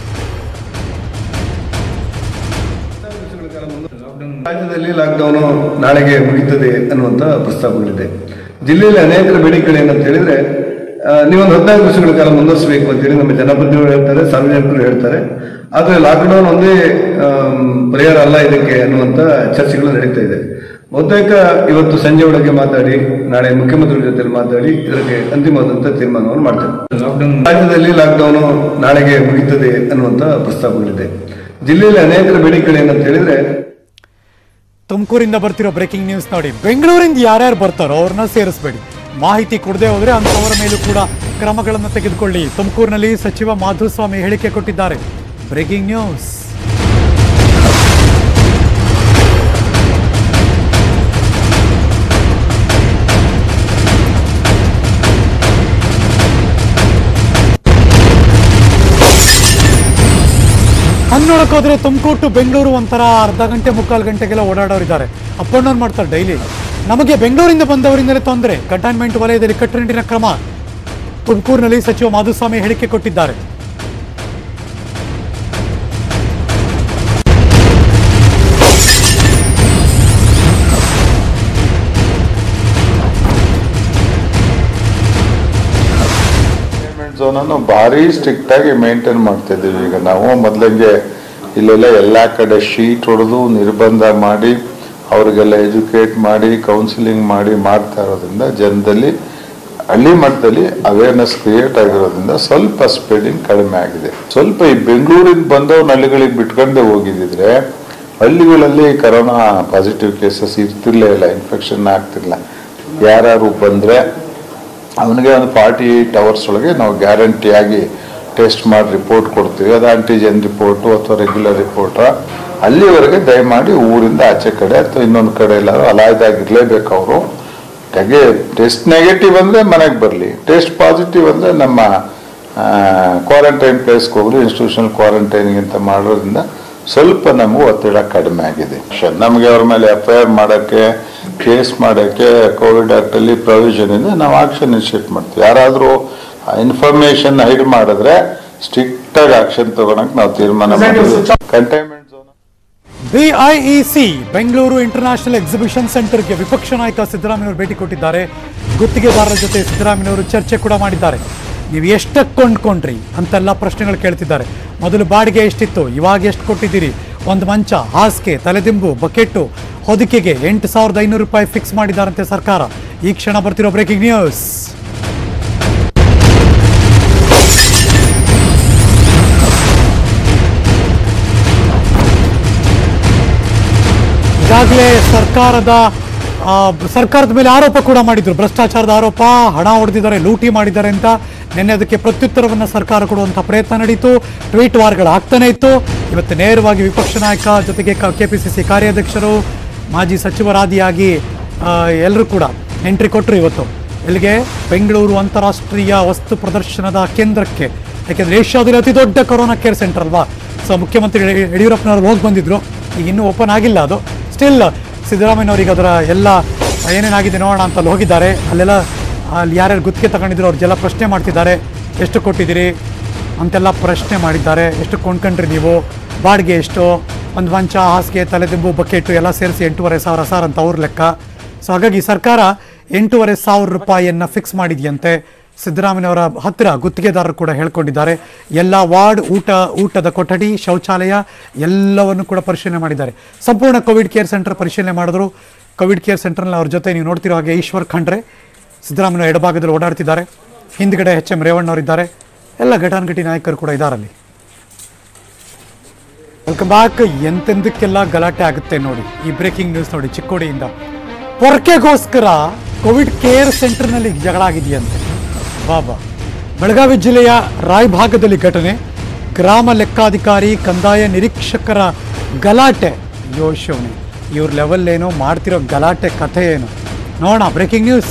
ರಾಜ್ಯದಲ್ಲಿ ಲಾಕ್ಡೌನ್ ನಾಳೆಗೆ ಮುಗಿತದೆ ಅನ್ನುವಂತ ಪ್ರಸ್ತಾಪಗಳಿದೆ ಜಿಲ್ಲೆಯಲ್ಲಿ ಅನೇಕರ ಬೇಡಿಕೆಗಳು ಏನಂತ ಹೇಳಿದ್ರೆ ಆ, ನೀವೊಂದು ಹದಿನೈದು ದಿವಸಗಳ ಕಾಲ ಮುಂದುವರಿಸಬೇಕು ಅಂತೇಳಿ ನಮ್ಮ ಜನಪ್ರತಿನಿಧಿಗಳು ಹೇಳ್ತಾರೆ ಸಾರ್ವಜನಿಕರು ಹೇಳ್ತಾರೆ ಆದ್ರೆ ಲಾಕ್ಡೌನ್ ಒಂದೇ ಆಮ್, ಪರಿಹಾರ ಅಲ್ಲ ಇದಕ್ಕೆ ಅನ್ನುವಂತ ಚರ್ಚೆಗಳು ನಡೀತಾ ಇದೆ ಬಹುತೇಕ ಇವತ್ತು ಸಂಜೆ ಒಳಗೆ ಮಾತಾಡಿ ನಾಳೆ ಮುಖ್ಯಮಂತ್ರಿಗಳ ಜೊತೆ ಮಾತಾಡಿ ಇದಕ್ಕೆ ಅಂತಿಮವಾದಂತ ತೀರ್ಮಾನವನ್ನು ಮಾಡ್ತಾರೆ ಲಾಕ್ಡೌನ್ ರಾಜ್ಯದಲ್ಲಿ ಲಾಕ್ಡೌನ್ ನಾಳೆಗೆ ಮುಗಿತದೆ ಅನ್ನುವಂತ ಪ್ರಸ್ತಾಪಗಳಿದೆ ಜಿಲ್ಲೆಯಲ್ಲಿ ಅನೇಕರ ಬೇಡಿಕೆಗಳು ಏನಂತ ಹೇಳಿದ್ರೆ ತುಮಕೂರಿಂದ ಬರ್ತಿರೋ ಬ್ರೇಕಿಂಗ್ ನ್ಯೂಸ್ ನೋಡಿ ಬೆಂಗಳೂರಿಂದ ಯಾರ್ಯಾರು ಬರ್ತಾರೋ ಅವ್ರನ್ನ ಸೇರಿಸಬೇಡಿ ಮಾಹಿತಿ ಕೊಡದೆ ಹೋದ್ರೆ ಅಂಥವರ ಮೇಲೂ ಕೂಡ ಕ್ರಮಗಳನ್ನು ತೆಗೆದುಕೊಳ್ಳಿ ತುಮಕೂರಿನಲ್ಲಿ ಸಚಿವ ಮಾಧುಸ್ವಾಮಿ ಹೇಳಿಕೆ ಕೊಟ್ಟಿದ್ದಾರೆ ಬ್ರೇಕಿಂಗ್ ನ್ಯೂಸ್ ಹನ್ನೊಳಕ್ಕೆ ಹೋದ್ರೆ ತುಮಕೂರು ಟು ಬೆಂಗಳೂರು ಒಂಥರ ಅರ್ಧ ಗಂಟೆ ಮುಕ್ಕಾಲು ಗಂಟೆಗೆಲ್ಲ ಓಡಾಡೋರಿದ್ದಾರೆ ಅಪ್ ಅಂಡ್ ಡೌನ್ ಮಾಡ್ತಾರೆ ಡೈಲಿ ನಮಗೆ ಬೆಂಗಳೂರಿಂದ ಬಂದವರಿಂದಲೇ ತೊಂದರೆ ಕಂಟೈನ್ಮೆಂಟ್ ವಲಯದಲ್ಲಿ ಕಟ್ಟುನಿಟ್ಟಿನ ಕ್ರಮ ತುಮಕೂರಿನಲ್ಲಿ ಸಚಿವ ಮಾಧುಸ್ವಾಮಿ ಹೇಳಿಕೆ ಕೊಟ್ಟಿದ್ದಾರೆ ಕಂಟೈನ್ಮೆಂಟ್ ಝೋನನ್ನು ಭಾರಿ ಸ್ಟ್ರಿಕ್ಟ್ ಆಗಿ ಮೇಂಟೈನ್ ಮಾಡ್ತಾ ಇದ್ದೀವಿ ಈಗ ನಾವು ಮೊದಲಿಗೆ ಇಲ್ಲೆಲ್ಲ ಎಲ್ಲ ಕಡೆ ಶೀಟ್ ಹೊಡೆದು ನಿರ್ಬಂಧ ಮಾಡಿ ಅವ್ರಿಗೆಲ್ಲ ಎಜುಕೇಟ್ ಮಾಡಿ ಕೌನ್ಸಿಲಿಂಗ್ ಮಾಡಿ ಮಾಡ್ತಾ ಇರೋದ್ರಿಂದ ಜನದಲ್ಲಿ ಹಳ್ಳಿ ಮಟ್ಟದಲ್ಲಿ ಅವೇರ್ನೆಸ್ ಕ್ರಿಯೇಟ್ ಆಗಿರೋದ್ರಿಂದ ಸ್ವಲ್ಪ ಸ್ಪ್ರೆಡಿಂಗ್ ಕಡಿಮೆ ಆಗಿದೆ ಸ್ವಲ್ಪ ಈ ಬೆಂಗಳೂರಿಂದ ಬಂದವ್ರು ಹಳ್ಳಿಗಳಿಗೆ ಬಿಟ್ಕೊಂಡೇ ಹೋಗಿದ್ದಿದ್ರೆ ಹಳ್ಳಿಗಳಲ್ಲಿ ಕರೋನಾ ಪಾಸಿಟಿವ್ ಕೇಸಸ್ ಇರ್ತಿರ್ಲೇ ಇಲ್ಲ ಇನ್ಫೆಕ್ಷನ್ ಆಗ್ತಿರ್ಲಿಲ್ಲ ಯಾರು ಬಂದ್ರೆ ಅವನಿಗೆ ಒಂದು ಫಾರ್ಟಿ ಏಯ್ಟ್ ಅವರ್ಸ್ ಒಳಗೆ ನಾವು ಗ್ಯಾರಂಟಿಯಾಗಿ ಟೆಸ್ಟ್ ಮಾಡಿ ರಿಪೋರ್ಟ್ ಕೊಡ್ತೀವಿ ಅದು ಆಂಟಿಜೆನ್ ರಿಪೋರ್ಟು ಅಥವಾ ರೆಗ್ಯುಲರ್ ರಿಪೋರ್ಟ ಅಲ್ಲಿವರೆಗೆ ದಯಮಾಡಿ ಊರಿಂದ ಆಚೆ ಕಡೆ ಅಥವಾ ಇನ್ನೊಂದು ಕಡೆ ಎಲ್ಲಾದ್ರು ಅಲಾಯ್ದಾಗಿರ್ಲೇಬೇಕು ಅವರು ಹಾಗೆ ಟೆಸ್ಟ್ ನೆಗೆಟಿವ್ ಅಂದರೆ ಮನೆಗೆ ಬರಲಿ ಟೆಸ್ಟ್ ಪಾಸಿಟಿವ್ ಅಂದರೆ ನಮ್ಮ ಕ್ವಾರಂಟೈನ್ ಪ್ಲೇಸ್ಗೆ ಹೋಗಲಿ ಇನ್ಸ್ಟಿಟ್ಯೂಷನಲ್ ಕ್ವಾರಂಟೈನಿಂಗ್ ಅಂತ ಮಾಡೋದ್ರಿಂದ ಸ್ವಲ್ಪ ನಮಗೂ ಒತ್ತಡ ಕಡಿಮೆ ಆಗಿದೆ ನಮಗೆ ಅವ್ರ ಮೇಲೆ ಎಫ್ ಐ ಆರ್ ಮಾಡೋಕ್ಕೆ ಕೇಸ್ ಮಾಡೋಕ್ಕೆ ಕೋವಿಡ್ ಆ್ಯಕ್ಟಲ್ಲಿ ಪ್ರೊವಿಷನ್ ಇದೆ ನಾವು ಆಕ್ಷನ್ ಇನಿಷಿಯೇಟ್ ಮಾಡ್ತೀವಿ ಯಾರಾದರೂ ಇನ್ಫಾರ್ಮೇಶನ್ ಹೈಡ್ ಮಾಡಿದ್ರೆ ಸ್ಟ್ರಿಕ್ಟಾಗಿ ಆಕ್ಷನ್ ತಗೊಳಕ್ ನಾವು ತೀರ್ಮಾನ ಮಾಡಿದ್ವಿ containment zone B I E C Bengaluru international exhibition ಸೆಂಟರ್ಗೆ ವಿಪಕ್ಷ ನಾಯಕ ಸಿದ್ದರಾಮಯ್ಯವರು ಭೇಟಿ ಕೊಟ್ಟಿದ್ದಾರೆ ಗುತ್ತಿಗೆದಾರರ ಜೊತೆ ಸಿದ್ದರಾಮಯ್ಯವರು ಚರ್ಚೆ ಕೂಡ ಮಾಡಿದ್ದಾರೆ ನೀವು ಎಷ್ಟಕ್ಕೆ ಕೊಂಡ್ಕೊಂಡ್ರಿ ಅಂತೆಲ್ಲ ಪ್ರಶ್ನೆಗಳು ಕೇಳ್ತಿದ್ದಾರೆ ಮೊದಲು ಬಾಡಿಗೆ ಎಷ್ಟಿತ್ತು ಇವಾಗ ಎಷ್ಟು ಕೊಟ್ಟಿದ್ದೀರಿ ಒಂದು ಮಂಚ ಹಾಸಿಗೆ ತಲೆದಿಂಬು ಬಕೆಟ್ಟು ಹೊದಿಕೆಗೆ ಎಂಟು ಸಾವಿರದ ಐನೂರು ರೂಪಾಯಿ ಫಿಕ್ಸ್ ಮಾಡಿದ್ದಾರಂತೆ ಸರ್ಕಾರ ಈ ಕ್ಷಣ ಬರ್ತಿರೋ ಬ್ರೇಕಿಂಗ್ ನ್ಯೂಸ್ ಈಗಾಗಲೇ ಸರ್ಕಾರದ ಆ, ಸರ್ಕಾರದ ಮೇಲೆ ಆರೋಪ ಕೂಡ ಮಾಡಿದ್ರು ಭ್ರಷ್ಟಾಚಾರದ ಆರೋಪ ಹಣ ಹೊಡೆದಿದ್ದಾರೆ ಲೂಟಿ ಮಾಡಿದ್ದಾರೆ ಅಂತ ನಿನ್ನೆ ಅದಕ್ಕೆ ಪ್ರತ್ಯುತ್ತರವನ್ನು ಸರ್ಕಾರ ಕೊಡುವಂಥ ಪ್ರಯತ್ನ ನಡೀತು ಟ್ವೀಟ್ ವಾರ್ಗಳು ಆಗ್ತಾನೆ ಇತ್ತು ಇವತ್ತು ನೇರವಾಗಿ ವಿಪಕ್ಷ ನಾಯಕ ಜೊತೆಗೆ ಕೆಪಿಸಿಸಿ ಕಾರ್ಯಾಧ್ಯಕ್ಷರು ಮಾಜಿ ಸಚಿವರಾದಿಯಾಗಿ ಎಲ್ಲರೂ ಕೂಡ ಎಂಟ್ರಿ ಕೊಟ್ಟರು ಇವತ್ತು ಇಲ್ಲಿಗೆ ಬೆಂಗಳೂರು ಅಂತಾರಾಷ್ಟ್ರೀಯ ವಸ್ತು ಪ್ರದರ್ಶನದ ಕೇಂದ್ರಕ್ಕೆ ಯಾಕೆಂದ್ರೆ ಏಷ್ಯಾದಲ್ಲಿ ಅತಿ ದೊಡ್ಡ ಕೊರೋನಾ ಕೇರ್ ಸೆಂಟರ್ ಅಲ್ವಾ ಸೊ ಮುಖ್ಯಮಂತ್ರಿ ಯಡಿ- ಯಡಿಯೂರಪ್ಪನವರು ಹೋಗಿ ಬಂದಿದ್ರು ಈಗ ಇನ್ನೂ ಓಪನ್ ಆಗಿಲ್ಲ ಅದು ಸ್ಟಿಲ್ ಸಿದ್ದರಾಮಯ್ಯನವರಿಗೆ ಅದರ ಎಲ್ಲ ಏನೇನಾಗಿದೆ ನೋಡೋಣ ಅಂತ ಅಲ್ಲಿ ಹೋಗಿದ್ದಾರೆ ಅಲ್ಲೆಲ್ಲ ಅಲ್ಲಿ ಯಾರ್ಯಾರು ಗುತ್ತಿಗೆ ತಗೊಂಡಿದ್ರು ಅವ್ರಿಗೆಲ್ಲ ಪ್ರಶ್ನೆ ಮಾಡ್ತಿದ್ದಾರೆ ಎಷ್ಟು ಕೊಟ್ಟಿದ್ದೀರಿ ಅಂತೆಲ್ಲ ಪ್ರಶ್ನೆ ಮಾಡಿದ್ದಾರೆ ಎಷ್ಟು ಕೊಂಡ್ಕೊಂಡ್ರಿ ನೀವು ಬಾಡಿಗೆ ಎಷ್ಟು ಒಂದು ಮಂಚ ಹಾಸಿಗೆ ತಲೆದಿಂಬು ಬಕೆಟು ಎಲ್ಲ ಸೇರಿಸಿ ಎಂಟೂವರೆ ಸಾವಿರ ಸರ್ ಅಂತ ಅವ್ರ ಲೆಕ್ಕ ಸೊ ಹಾಗಾಗಿ ಸರ್ಕಾರ ಎಂಟೂವರೆ ಸಾವಿರ ರೂಪಾಯಿಯನ್ನು ಫಿಕ್ಸ್ ಮಾಡಿದೆಯಂತೆ ಸಿದ್ದರಾಮಯ್ಯನವರ ಹತ್ತಿರ ಗುತ್ತಿಗೆದಾರರು ಕೂಡ ಹೇಳ್ಕೊಂಡಿದ್ದಾರೆ ಎಲ್ಲ ವಾರ್ಡ್ ಊಟ ಊಟದ ಕೊಠಡಿ ಶೌಚಾಲಯ ಎಲ್ಲವನ್ನು ಕೂಡ ಪರಿಶೀಲನೆ ಮಾಡಿದ್ದಾರೆ ಸಂಪೂರ್ಣ ಕೋವಿಡ್ ಕೇರ್ ಸೆಂಟರ್ ಪರಿಶೀಲನೆ ಮಾಡಿದ್ರು ಕೋವಿಡ್ ಕೇರ್ ಸೆಂಟರ್ನಲ್ಲಿ ಅವ್ರ ಜೊತೆ ನೀವು ನೋಡ್ತಿರೋ ಹಾಗೆ ಈಶ್ವರ್ ಖಂಡ್ರೆ ಸಿದ್ದರಾಮಯ್ಯ ಎಡಭಾಗದಲ್ಲಿ ಓಡಾಡ್ತಿದ್ದಾರೆ ಹಿಂದ್ಗಡೆ ಎಚ್ ಎಂ ರೇವಣ್ಣವರಿದ್ದಾರೆ ಎಲ್ಲ ಘಟಾನುಘಟಿ ನಾಯಕರು ಕೂಡ ಇದ್ದಾರಲ್ಲಿ ವೆಲ್ಕಮ್ ಬ್ಯಾಕ್ ಎಂತೆಂದಕ್ಕೆಲ್ಲ ಗಲಾಟೆ ಆಗುತ್ತೆ ನೋಡಿ ಈ ಬ್ರೇಕಿಂಗ್ ನ್ಯೂಸ್ ನೋಡಿ ಚಿಕ್ಕೋಡಿಯಿಂದ ಪೊರ್ಕೆಗೋಸ್ಕರ ಕೋವಿಡ್ ಕೇರ್ ಸೆಂಟರ್ನಲ್ಲಿ ಜಗಳ ಆಗಿದೆಯಂತೆ ಬಾಬಾ ಬೆಳಗಾವಿ ಜಿಲ್ಲೆಯ ರಾಯಭಾಗದಲ್ಲಿ ಘಟನೆ ಗ್ರಾಮ ಲೆಕ್ಕಾಧಿಕಾರಿ ಕಂದಾಯ ನಿರೀಕ್ಷಕರ ಗಲಾಟೆ ಯೋಶೋಣಿ ಇವ್ರ ಲೆವೆಲ್ ಏನು ಮಾಡ್ತಿರೋ ಗಲಾಟೆ ಕಥೆ ಏನು ನೋಡೋಣ ಬ್ರೇಕಿಂಗ್ ನ್ಯೂಸ್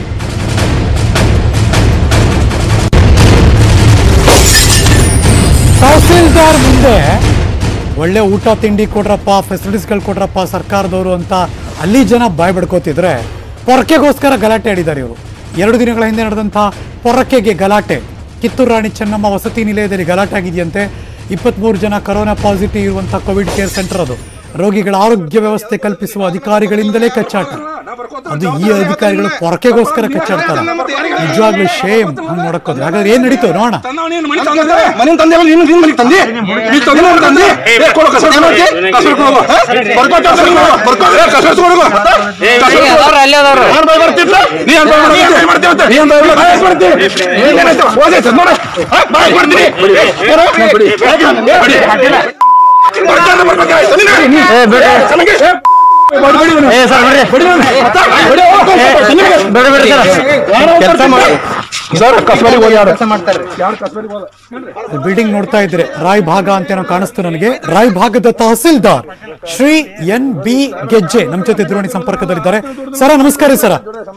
ತಹಸೀಲ್ದಾರ್ ಮುಂದೆ ಒಳ್ಳೆ ಊಟ ತಿಂಡಿ ಕೊಡ್ರಪ್ಪ ಫೆಸಿಲಿಟೀಸ್ಗಳು ಕೊಡ್ರಪ್ಪ ಸರ್ಕಾರದವರು ಅಂತ ಅಲ್ಲಿ ಜನ ಬಾಯ್ ಬಡ್ಕೋತಿದ್ರೆ ಪೊರಕೆಗೋಸ್ಕರ ಗಲಾಟೆ ಆಡಿದ್ದಾರೆ ಇವರು ಎರಡು ದಿನಗಳ ಹಿಂದೆ ನಡೆದಂಥ ಪೊರಕೆಗೆ ಗಲಾಟೆ ಕಿತ್ತೂರು ರಾಣಿ ಚೆನ್ನಮ್ಮ ವಸತಿ ನಿಲಯದಲ್ಲಿ ಗಲಾಟೆ ಆಗಿದೆಯಂತೆ ಇಪ್ಪತ್ತ್ಮೂರು ಜನ ಕೊರೋನಾ ಪಾಸಿಟಿವ್ ಇರುವಂಥ ಕೋವಿಡ್ ಕೇರ್ ಸೆಂಟರ್ ಅದು ರೋಗಿಗಳ ಆರೋಗ್ಯ ವ್ಯವಸ್ಥೆ ಕಲ್ಪಿಸುವ ಅಧಿಕಾರಿಗಳಿಂದಲೇ ಕಚ್ಚಾಟ ಅದು ಈ ಅಧಿಕಾರಿಗಳು ಪೊರಕೆಗೋಸ್ಕರ ಕಚ್ಚಾಡ್ತಾರೆ ನಿಜವಾಗ್ಲೂ ಶೇಮ್ ಹಂಗೆ ನೋಡಕ್ಕೋದ್ರೆ ಹಾಗಾದ್ರೆ ಏನ್ ನಡೀತು ನೋಡೋಣ ಮನೆ ತಂದೆ ನೀನು ನಿನ್ ಮನೆಗೆ ತಂದೆ ನೀನ್ ತಂದೆ ನೀನು ತಂದೆ ಏ, ಕೊಡು ಕಸ ಹೊಡ್ಕೊಂಡು ಹೋಗಿ, ಕಸ ಹೊಡ್ಕೊಂಡು ಹೋಗು. ಬರ್ಕೋ, ಕಸ ಹೊಡ್ಕೊಂಡು ಹೋಗು, ಬರ್ಕೋ, ಏ, ಕಸ ಹೊಡ್ಕೊಂಡು ಹೋಗು. ಕಸ ಹೊಡ್ಕೊಂಡು ಹೋಗು. ನಾನ್ ಬಾಯ್ ಬರ್ತಿದ್ದ? ನೀ ಏನ್ ಬಾಯ್ ಮಾಡ್ತಿ? ನೀ ಏನ್ ಬಾಯ್ ಮಾಡ್ತಿ? ಬಾಯ್ ಮಾಡ್ತಿ? ನೀನ್ ಏನಾಯ್ತು? ಹೋಗೈತೆ, ನೋಡು. ಆ, ಬಾಯ್ ಮಾಡ್ತೀನಿ. ಏನು? ಬಿಡಿ. ಬರ್ತಾನೆ, ಬರ್ಬೇಕು, ಆಯ್ತು, ನೀನು. ಚೆನ್ನಾಗಿ. ಬಡಿ, ಬಡಿ ಇವನು. ಬಡಿ ಇವನು. ಅತ್ತ, ಬಡಿ, ಹೋಗು, ಚೆನ್ನಾಗಿ. ಯಾರೋ ಬರ್ತಾರೆ. ಸರ್ ಕಸ್ಬರಿ ಹೋಗಿ ಯಾರು ಬಿಲ್ಡಿಂಗ್ ನೋಡ್ತಾ ಇದ್ರೆ ರಾಯ್ ಭಾಗ ಅಂತ ಏನೋ ಕಾಣಿಸ್ತು ನನಗೆ ರಾಯ್ ಭಾಗದ ತಹಸೀಲ್ದಾರ್ ಶ್ರೀ ಎನ್ ಬಿ ಗೆಜ್ಜೆ ನಮ್ಮ ಜೊತೆ ದೂರವಾಣಿ ಸಂಪರ್ಕದಲ್ಲಿದ್ದಾರೆ ಸರ ನಮಸ್ಕಾರ ಸರ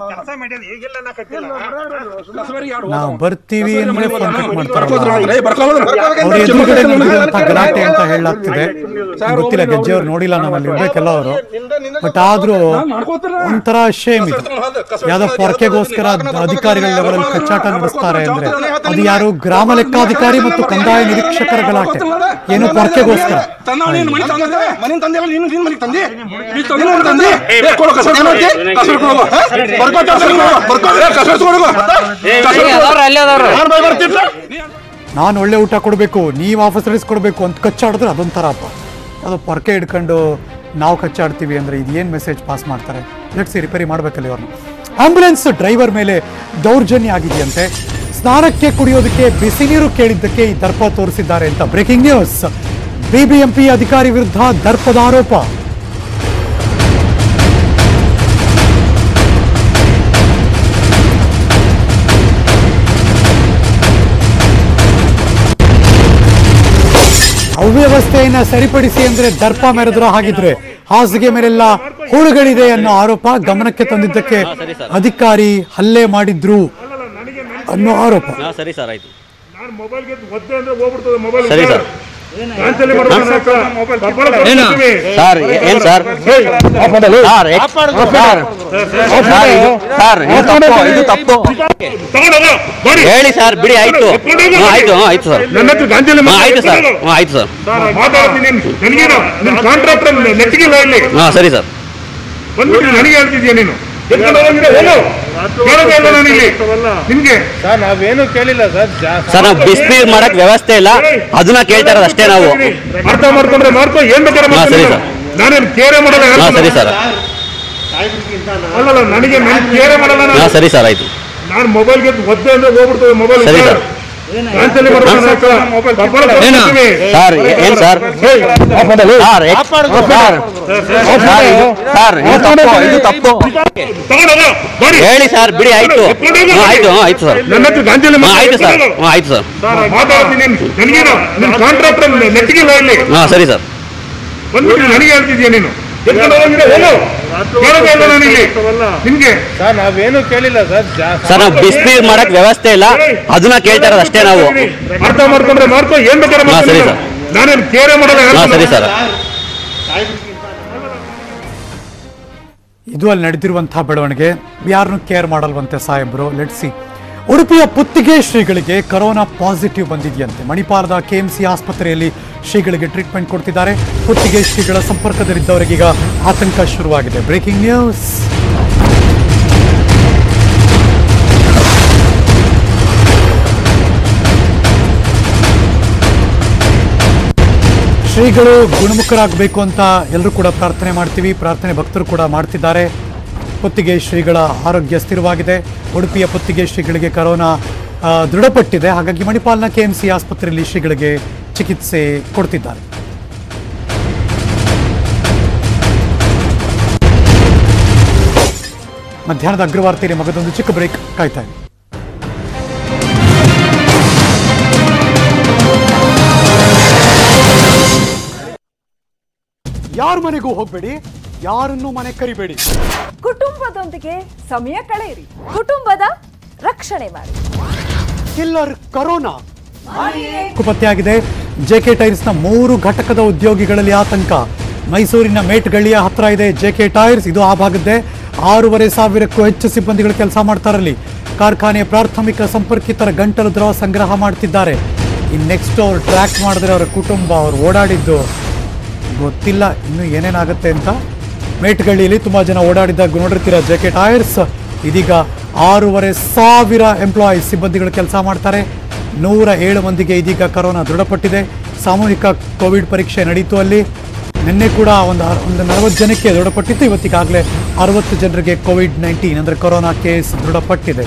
ನಾವು ಬರ್ತೀವಿ ಅಂದ್ರೆ ಫೋನ್ ಕಟ್ ಮಾಡ್ತಾರಲ್ಲ ಅವ್ರ ಎದುರುಗಡೆ ನಡೆದಿರುವಂತ ಗಲಾಟೆ ಅಂತ ಹೇಳಲಾಗ್ತಿದೆ ನಂಗ್ ಗೊತ್ತಿಲ್ಲ ಗೆಜ್ಜೆ ಅವ್ರು ನೋಡಿಲ್ಲ ನಾವಲ್ಲಿ ಇರ್ಬೇಕೆಲ್ಲ ಅವರು ಬಟ್ ಆದ್ರೂ ಒಂಥರ ಶೇಮ್ ಇದು ಯಾವ್ದೋ ಪೊರಕೆಗೋಸ್ಕರ ಅಧಿಕಾರಿಗಳ ಲೆವೆಲ್ ಕಚ್ಚಾಟ ನಡೆಸ್ತಾರೆ ಅಂದ್ರೆ ಅದು ಯಾರು ಗ್ರಾಮ ಲೆಕ್ಕಾಧಿಕಾರಿ ಮತ್ತು ಕಂದಾಯ ನಿರೀಕ್ಷಕರ ಗಲಾಟೆ ಏನು ಪೊರಕೆಗೋಸ್ಕರ ಮನೆ ತಂದೆ ನೀನು ನಿನ್ ಮನೆಗೆ ತಂದೆ ನೀನ್ ತಂದೆ ನೀನು ತಂದೆ ಏ, ಕೊಡು ಕಸ ಹೊಡ್ಕೊಂಡು ಹೋಗಿ, ಕಸ ಹೊಡ್ಕೊಂಡು ಹೋಗು. ಬರ್ಕೋ, ಕಸ ಹೊಡ್ಕೊಂಡು ಹೋಗು, ಬರ್ಕೋ, ಏ, ಕಸ ಹೊಡ್ಕೊಂಡು ಹೋಗು. ಕಸ ಹೊಡ್ಕೊಂಡು ಹೋಗು. ನಾನ್ ಬಾಯ್ ಬರ್ತಿದ್ದ? ನಾನು ಒಳ್ಳೆ ಊಟ ಕೊಡಬೇಕು ನೀವು ಆಫೀಸರ್ಸ್ ಕೊಡಬೇಕು ಅಂತ ಕಚ್ಚಾಡಿದ್ರೆ ಅದೊಂಥರಪ್ಪ ಅದು ಪೊರಕೆ ಹಿಡ್ಕೊಂಡು ನಾವು ಕಚ್ಚಾಡ್ತೀವಿ ಅಂದರೆ ಇದು ಏನು ಮೆಸೇಜ್ ಪಾಸ್ ಮಾಡ್ತಾರೆ ಜಟ್ಸಿ ರಿಪೇರಿ ಮಾಡಬೇಕಲ್ಲ ಇವ್ರನ್ನ ಆಂಬ್ಯುಲೆನ್ಸ್ ಡ್ರೈವರ್ ಮೇಲೆ ದೌರ್ಜನ್ಯ ಆಗಿದೆಯಂತೆ ಸ್ನಾನಕ್ಕೆ ಕುಡಿಯೋದಕ್ಕೆ ಬಿಸಿ ನೀರು ಕೇಳಿದ್ದಕ್ಕೆ ಈ ದರ್ಪ ತೋರಿಸಿದ್ದಾರೆ ಅಂತ ಬ್ರೇಕಿಂಗ್ ನ್ಯೂಸ್ ಬಿಬಿಎಂಪಿ ಅಧಿಕಾರಿ ವಿರುದ್ಧ ದರ್ಪದ ಆರೋಪ ಅವ್ಯವಸ್ಥೆಯನ್ನ ಸರಿಪಡಿಸಿ ಅಂದ್ರೆ ದರ್ಪ ಮೆರೆದ್ರ ಹಾಗಿದ್ರೆ ಹಾಸಿಗೆ ಮೇಲೆಲ್ಲ ಹುಳುಗಳಿದೆ ಅನ್ನೋ ಆರೋಪ ಗಮನಕ್ಕೆ ತಂದಿದ್ದಕ್ಕೆ ಅಧಿಕಾರಿ ಹಲ್ಲೆ ಮಾಡಿದ್ರು ಅನ್ನೋ ಆರೋಪ ಹಾ ಸರಿ ಸರ್ ಆಯ್ತು ನಾನು ಮೊಬೈಲ್ಗೆ ಒದ್ದೆ ಅಂದ್ರೆ ಹೋಗ್ಬಿಡ್ತದೆ ಮೊಬೈಲ್ ಸರಿ ಸರ್ ಕ್ಯಾನ್ಸಲ್ ಮೊಬೈಲ್ ಏನು ಸರ್ ಏನ್ ಸರ್ ಸರ್ ಎಕ್- ಸರ್ ಸರ್ ಇದು ಸರ್ ಇದು ತಪ್ಪು ಇದು ತಪ್ಪು ತಗೊಂಡೋಗ ನೋಡಿ ಹೇಳಿ ಸರ್ ಬಿಡಿ ಆಯ್ತು ಹ್ಞೂ ಆಯ್ತು ಹ್ಞೂ ಆಯ್ತು ಸರ್ ನನ್ನ ಹತ್ರ ಗಾಂಧಿಯಲ್ಲಿ ಹ್ಞೂ ಆಯ್ತು ಸರ್ ಹ್ಞೂ ಆಯ್ತು ಸರ್ ಮಾತಾಡ್ತೀನಿ ನನಗೇನು ನಿನ್ ಕಾಂಟ್ರಾಕ್ಟರ್ ನೆಟ್ಟಿಗಿಲ್ಲ ಇಲ್ಲಿ ಹಾಂ ಸರಿ ಸರ್ ಬಂದ್ಬಿಟ್ಟು ನನಗೆ ಹೇಳ್ತಿದ್ಯಾ ನೀನು ಎತ್ಕೊಂಡು ಹೋಗಿದ್ರೆ ಹೋಗು ಕೇಳೋದೇ ಇಲ್ಲ ನಾನು ಇಲ್ಲಿ ನಿಮ್ಗೆ ಸರ್ ನಾವೇನು ಕೇಳಿಲ್ಲ ಸರ್ ಸರ್ ನಾವು ಬಿಸಿನೀರು ಮಾಡಕ್ ವ್ಯವಸ್ಥೆ ಇಲ್ಲ ಅದನ್ನ ಕೇಳ್ತಾ ಇರೋದು ಅಷ್ಟೇ ನಾವು ಅರ್ಥ ಮಾಡ್ಕೊಂಡ್ರೆ ಮಾಡ್ಕೊ ಏನ್ ಬೇಕಾದ್ರೆ ಹಾ, ಸರಿ ಮಾಡ್ಕೊಂಡು ಸರ್. ನಾನೇನು ಕೇರೆ ಮಾಡಲ್ಲ ಹಾ ಹೇಳ್ತೀನಿ. ಸರಿ ಸರ್ ಅಲ್ಲಲ್ಲ ನನಗೆ ನನ್ ಕೇರೆ ಮಾಡಲ್ಲ ಹಾ ನಾನು ಸರಿ ಸರ್ ಆಯ್ತು ನಾನು ಮೊಬೈಲ್ಗೆ ಒದ್ದೆ ಅಂದ್ರೆ ಹೋಗ್ಬಿಡ್ತದೆ ಮೊಬೈಲ್ ಸರಿ ಸರ್. ಕ್ಯಾನ್ಸಲ್ ಮಾಡ್ಕೊಂಡು ಸರ್ ಏನ್ ಸರ್ ಸರ್ ಎಕ್- ಸರ್ ಸರ್, ಇದು- ಸರ್ ಇದು ತಪ್ಪು ಇದು ತಪ್ಪು ತಗೊಂಡೋಗ ಗಾಡಿ ಹೇಳಿ ಸರ್ ಬಿಡಿ ಆಯ್ತು ಹ್ಮ್, ಆಯ್ತು ಹ್ಮ್, ಆಯ್ತು ಸರ್ ನನ್ನ ಹತ್ರ ಗಾಂಧಿಯಲ್ಲಿ ಹ್ಮ್, ಆಯ್ತು ಸರ್ ಹ್ಮ್, ಆಯ್ತು ಸರ್ ಮಾತಾಡ್ತೀನಿ ನನಗೇನು ನಿನ್ ಕಾಂಟ್ರಾಕ್ಟರ್ ನೆಟ್ಟಿಗಿಲ್ಲ ಇಲ್ಲಿ ಹಾ ಸರಿ ಸರ್ ಬಂದ್ಬಿಟ್ಟು ನನಗೆ ಹೇಳ್ತಿದ್ಯಾ ನೀನು ಎತ್ಕೊಂಡು ಹೋಗಿದ್ರೆ ಹೋಗು ಕೇಳೋದೇ ಇಲ್ಲ ನಾನು ಇಲ್ಲಿ ನಿಮ್ಗೆ ಸರ್ ನಾವೇನು ಕೇಳಿಲ್ಲ ಸರ್ ಸರ್ ನಾವು ಬಿಸಿನೀರು ಮಾಡಕ್ ವ್ಯವಸ್ಥೆ ಇಲ್ಲ ಅದನ್ನ ಕೇಳ್ತಾ ಇರೋದು ಅಷ್ಟೇ ನಾವು ಅರ್ಥ ಮಾಡ್ಕೊಂಡ್ರೆ ಮಾಡ್ಕೊ ಏನ್ ಬೇಕಾದ್ರೆ ಹಾ, ಸರಿ ಮಾಡ್ಕೊಂಡು ನಾನೇನು ಕೇರೆ ಮಾಡಲ್ಲ ಹಾ ಹೇಳ್ತೀನಿ. ಸರಿ ಸರ್ ಇದು ಅಲ್ಲಿ ನಡೆದಿರುವಂತಹ ಬೆಳವಣಿಗೆ ಯಾರನ್ನು ಕೇರ್ ಮಾಡಲ್ವಂತೆ ಸಾಹೇಬರು ಲೆಟ್ಸಿ ಉಡುಪಿಯ ಪುತ್ತಿಗೆ ಶ್ರೀಗಳಿಗೆ ಕರೋನಾ ಪಾಸಿಟಿವ್ ಬಂದಿದೆಯಂತೆ ಮಣಿಪಾಲದ ಕೆಎಂಸಿ ಆಸ್ಪತ್ರೆಯಲ್ಲಿ ಶ್ರೀಗಳಿಗೆ ಟ್ರೀಟ್ಮೆಂಟ್ ಕೊಡ್ತಿದ್ದಾರೆ ಪುತ್ತಿಗೆ ಶ್ರೀಗಳ ಸಂಪರ್ಕದಲ್ಲಿದ್ದವರಿಗೀಗ ಆತಂಕ ಶುರುವಾಗಿದೆ ಬ್ರೇಕಿಂಗ್ ನ್ಯೂಸ್ ಶ್ರೀಗಳು ಗುಣಮುಖರಾಗಬೇಕು ಅಂತ ಎಲ್ಲರೂ ಕೂಡ ಪ್ರಾರ್ಥನೆ ಮಾಡ್ತೀವಿ ಪ್ರಾರ್ಥನೆ ಭಕ್ತರು ಕೂಡ ಮಾಡ್ತಿದ್ದಾರೆ ಪುತ್ತಿಗೆ ಶ್ರೀಗಳ ಆರೋಗ್ಯ ಸ್ಥಿರವಾಗಿದೆ ಉಡುಪಿಯ ಪುತ್ತಿಗೆ ಶ್ರೀಗಳಿಗೆ ಕರೋನಾ ಆ, ದೃಢಪಟ್ಟಿದೆ ಹಾಗಾಗಿ ಮಣಿಪಾಲ್ನ ಕೆಎಂಸಿ ಆಸ್ಪತ್ರೆಯಲ್ಲಿ ಶ್ರೀಗಳಿಗೆ ಚಿಕಿತ್ಸೆ ಕೊಡ್ತಿದ್ದಾರೆ ಮಧ್ಯಾಹ್ನದ ಅಗ್ರವಾರ್ತೆಯಲ್ಲಿ ಮಗದೊಂದು ಚಿಕ್ಕ ಬ್ರೇಕ್ ಕಾಯ್ತಾ ಇದೆ ಯಾರ ಮನೆಗೂ ಹೋಗಬೇಡಿ ಯಾರನ್ನೂ ಮನೆ ಕರಿಬೇಡಿ ಕುಟುಂಬದೊಂದಿಗೆ ಸಮಯ ಕಳೆಯಿರಿ ಕುಟುಂಬದ ರಕ್ಷಣೆ ಮಾಡಿ ಕಿಲ್ಲರ್ ಕರೋನಾ ಪತ್ತೆಯಾಗಿದೆ ಜೆಕೆ ಟೈರ್ಸ್ನ ಮೂರು ಘಟಕದ ಉದ್ಯೋಗಿಗಳಲ್ಲಿ ಆತಂಕ ಮೈಸೂರಿನ ಮೇಟ್ಗಳ್ಳಿಯ ಹತ್ರ ಇದೆ ಜೆಕೆ ಟೈರ್ಸ್ ಇದು ಆ ಭಾಗದ್ದೇ ಆರೂವರೆ ಸಾವಿರಕ್ಕೂ ಹೆಚ್ಚು ಸಿಬ್ಬಂದಿಗಳು ಕೆಲಸ ಮಾಡ್ತಾರಲ್ಲಿ ಕಾರ್ಖಾನೆಯ ಪ್ರಾಥಮಿಕ ಸಂಪರ್ಕಿತರ ಗಂಟಲು ದ್ರವ ಸಂಗ್ರಹ ಮಾಡ್ತಿದ್ದಾರೆ ಇನ್ನು ನೆಕ್ಸ್ಟ್ ಅವ್ರು ಟ್ರ್ಯಾಕ್ ಮಾಡಿದ್ರೆ ಅವರ ಕುಟುಂಬ ಅವ್ರು ಓಡಾಡಿದ್ದು ಗೊತ್ತಿಲ್ಲ ಇನ್ನು ಏನೇನಾಗುತ್ತೆ ಅಂತ ಮೇಟ್ಗಳ್ಳಿಯಲ್ಲಿ ತುಂಬ ಜನ ಓಡಾಡಿದಾಗ ನೋಡಿರ್ತೀರ ಜೆ ಕೆ ಟೈರ್ಸ್ ಇದೀಗ ಆರೂವರೆ ಸಾವಿರ ಎಂಪ್ಲಾಯೀಸ್ ಸಿಬ್ಬಂದಿಗಳು ಕೆಲಸ ಮಾಡ್ತಾರೆ ನೂರ ಏಳು ಮಂದಿಗೆ ಇದೀಗ ಕರೋನಾ ದೃಢಪಟ್ಟಿದೆ ಸಾಮೂಹಿಕ ಕೋವಿಡ್ ಪರೀಕ್ಷೆ ನಡೀತು ಅಲ್ಲಿ ನಿನ್ನೆ ಕೂಡ ಒಂದು ಅರ್- ಒಂದು ನಲವತ್ತು ಜನಕ್ಕೆ ದೃಢಪಟ್ಟಿತ್ತು ಇವತ್ತಿಗಾಗಲೇ ಅರವತ್ತು ಜನರಿಗೆ ಕೋವಿಡ್ ನೈನ್ಟೀನ್ ಅಂದರೆ ಕೊರೋನಾ ಕೇಸ್ ದೃಢಪಟ್ಟಿದೆ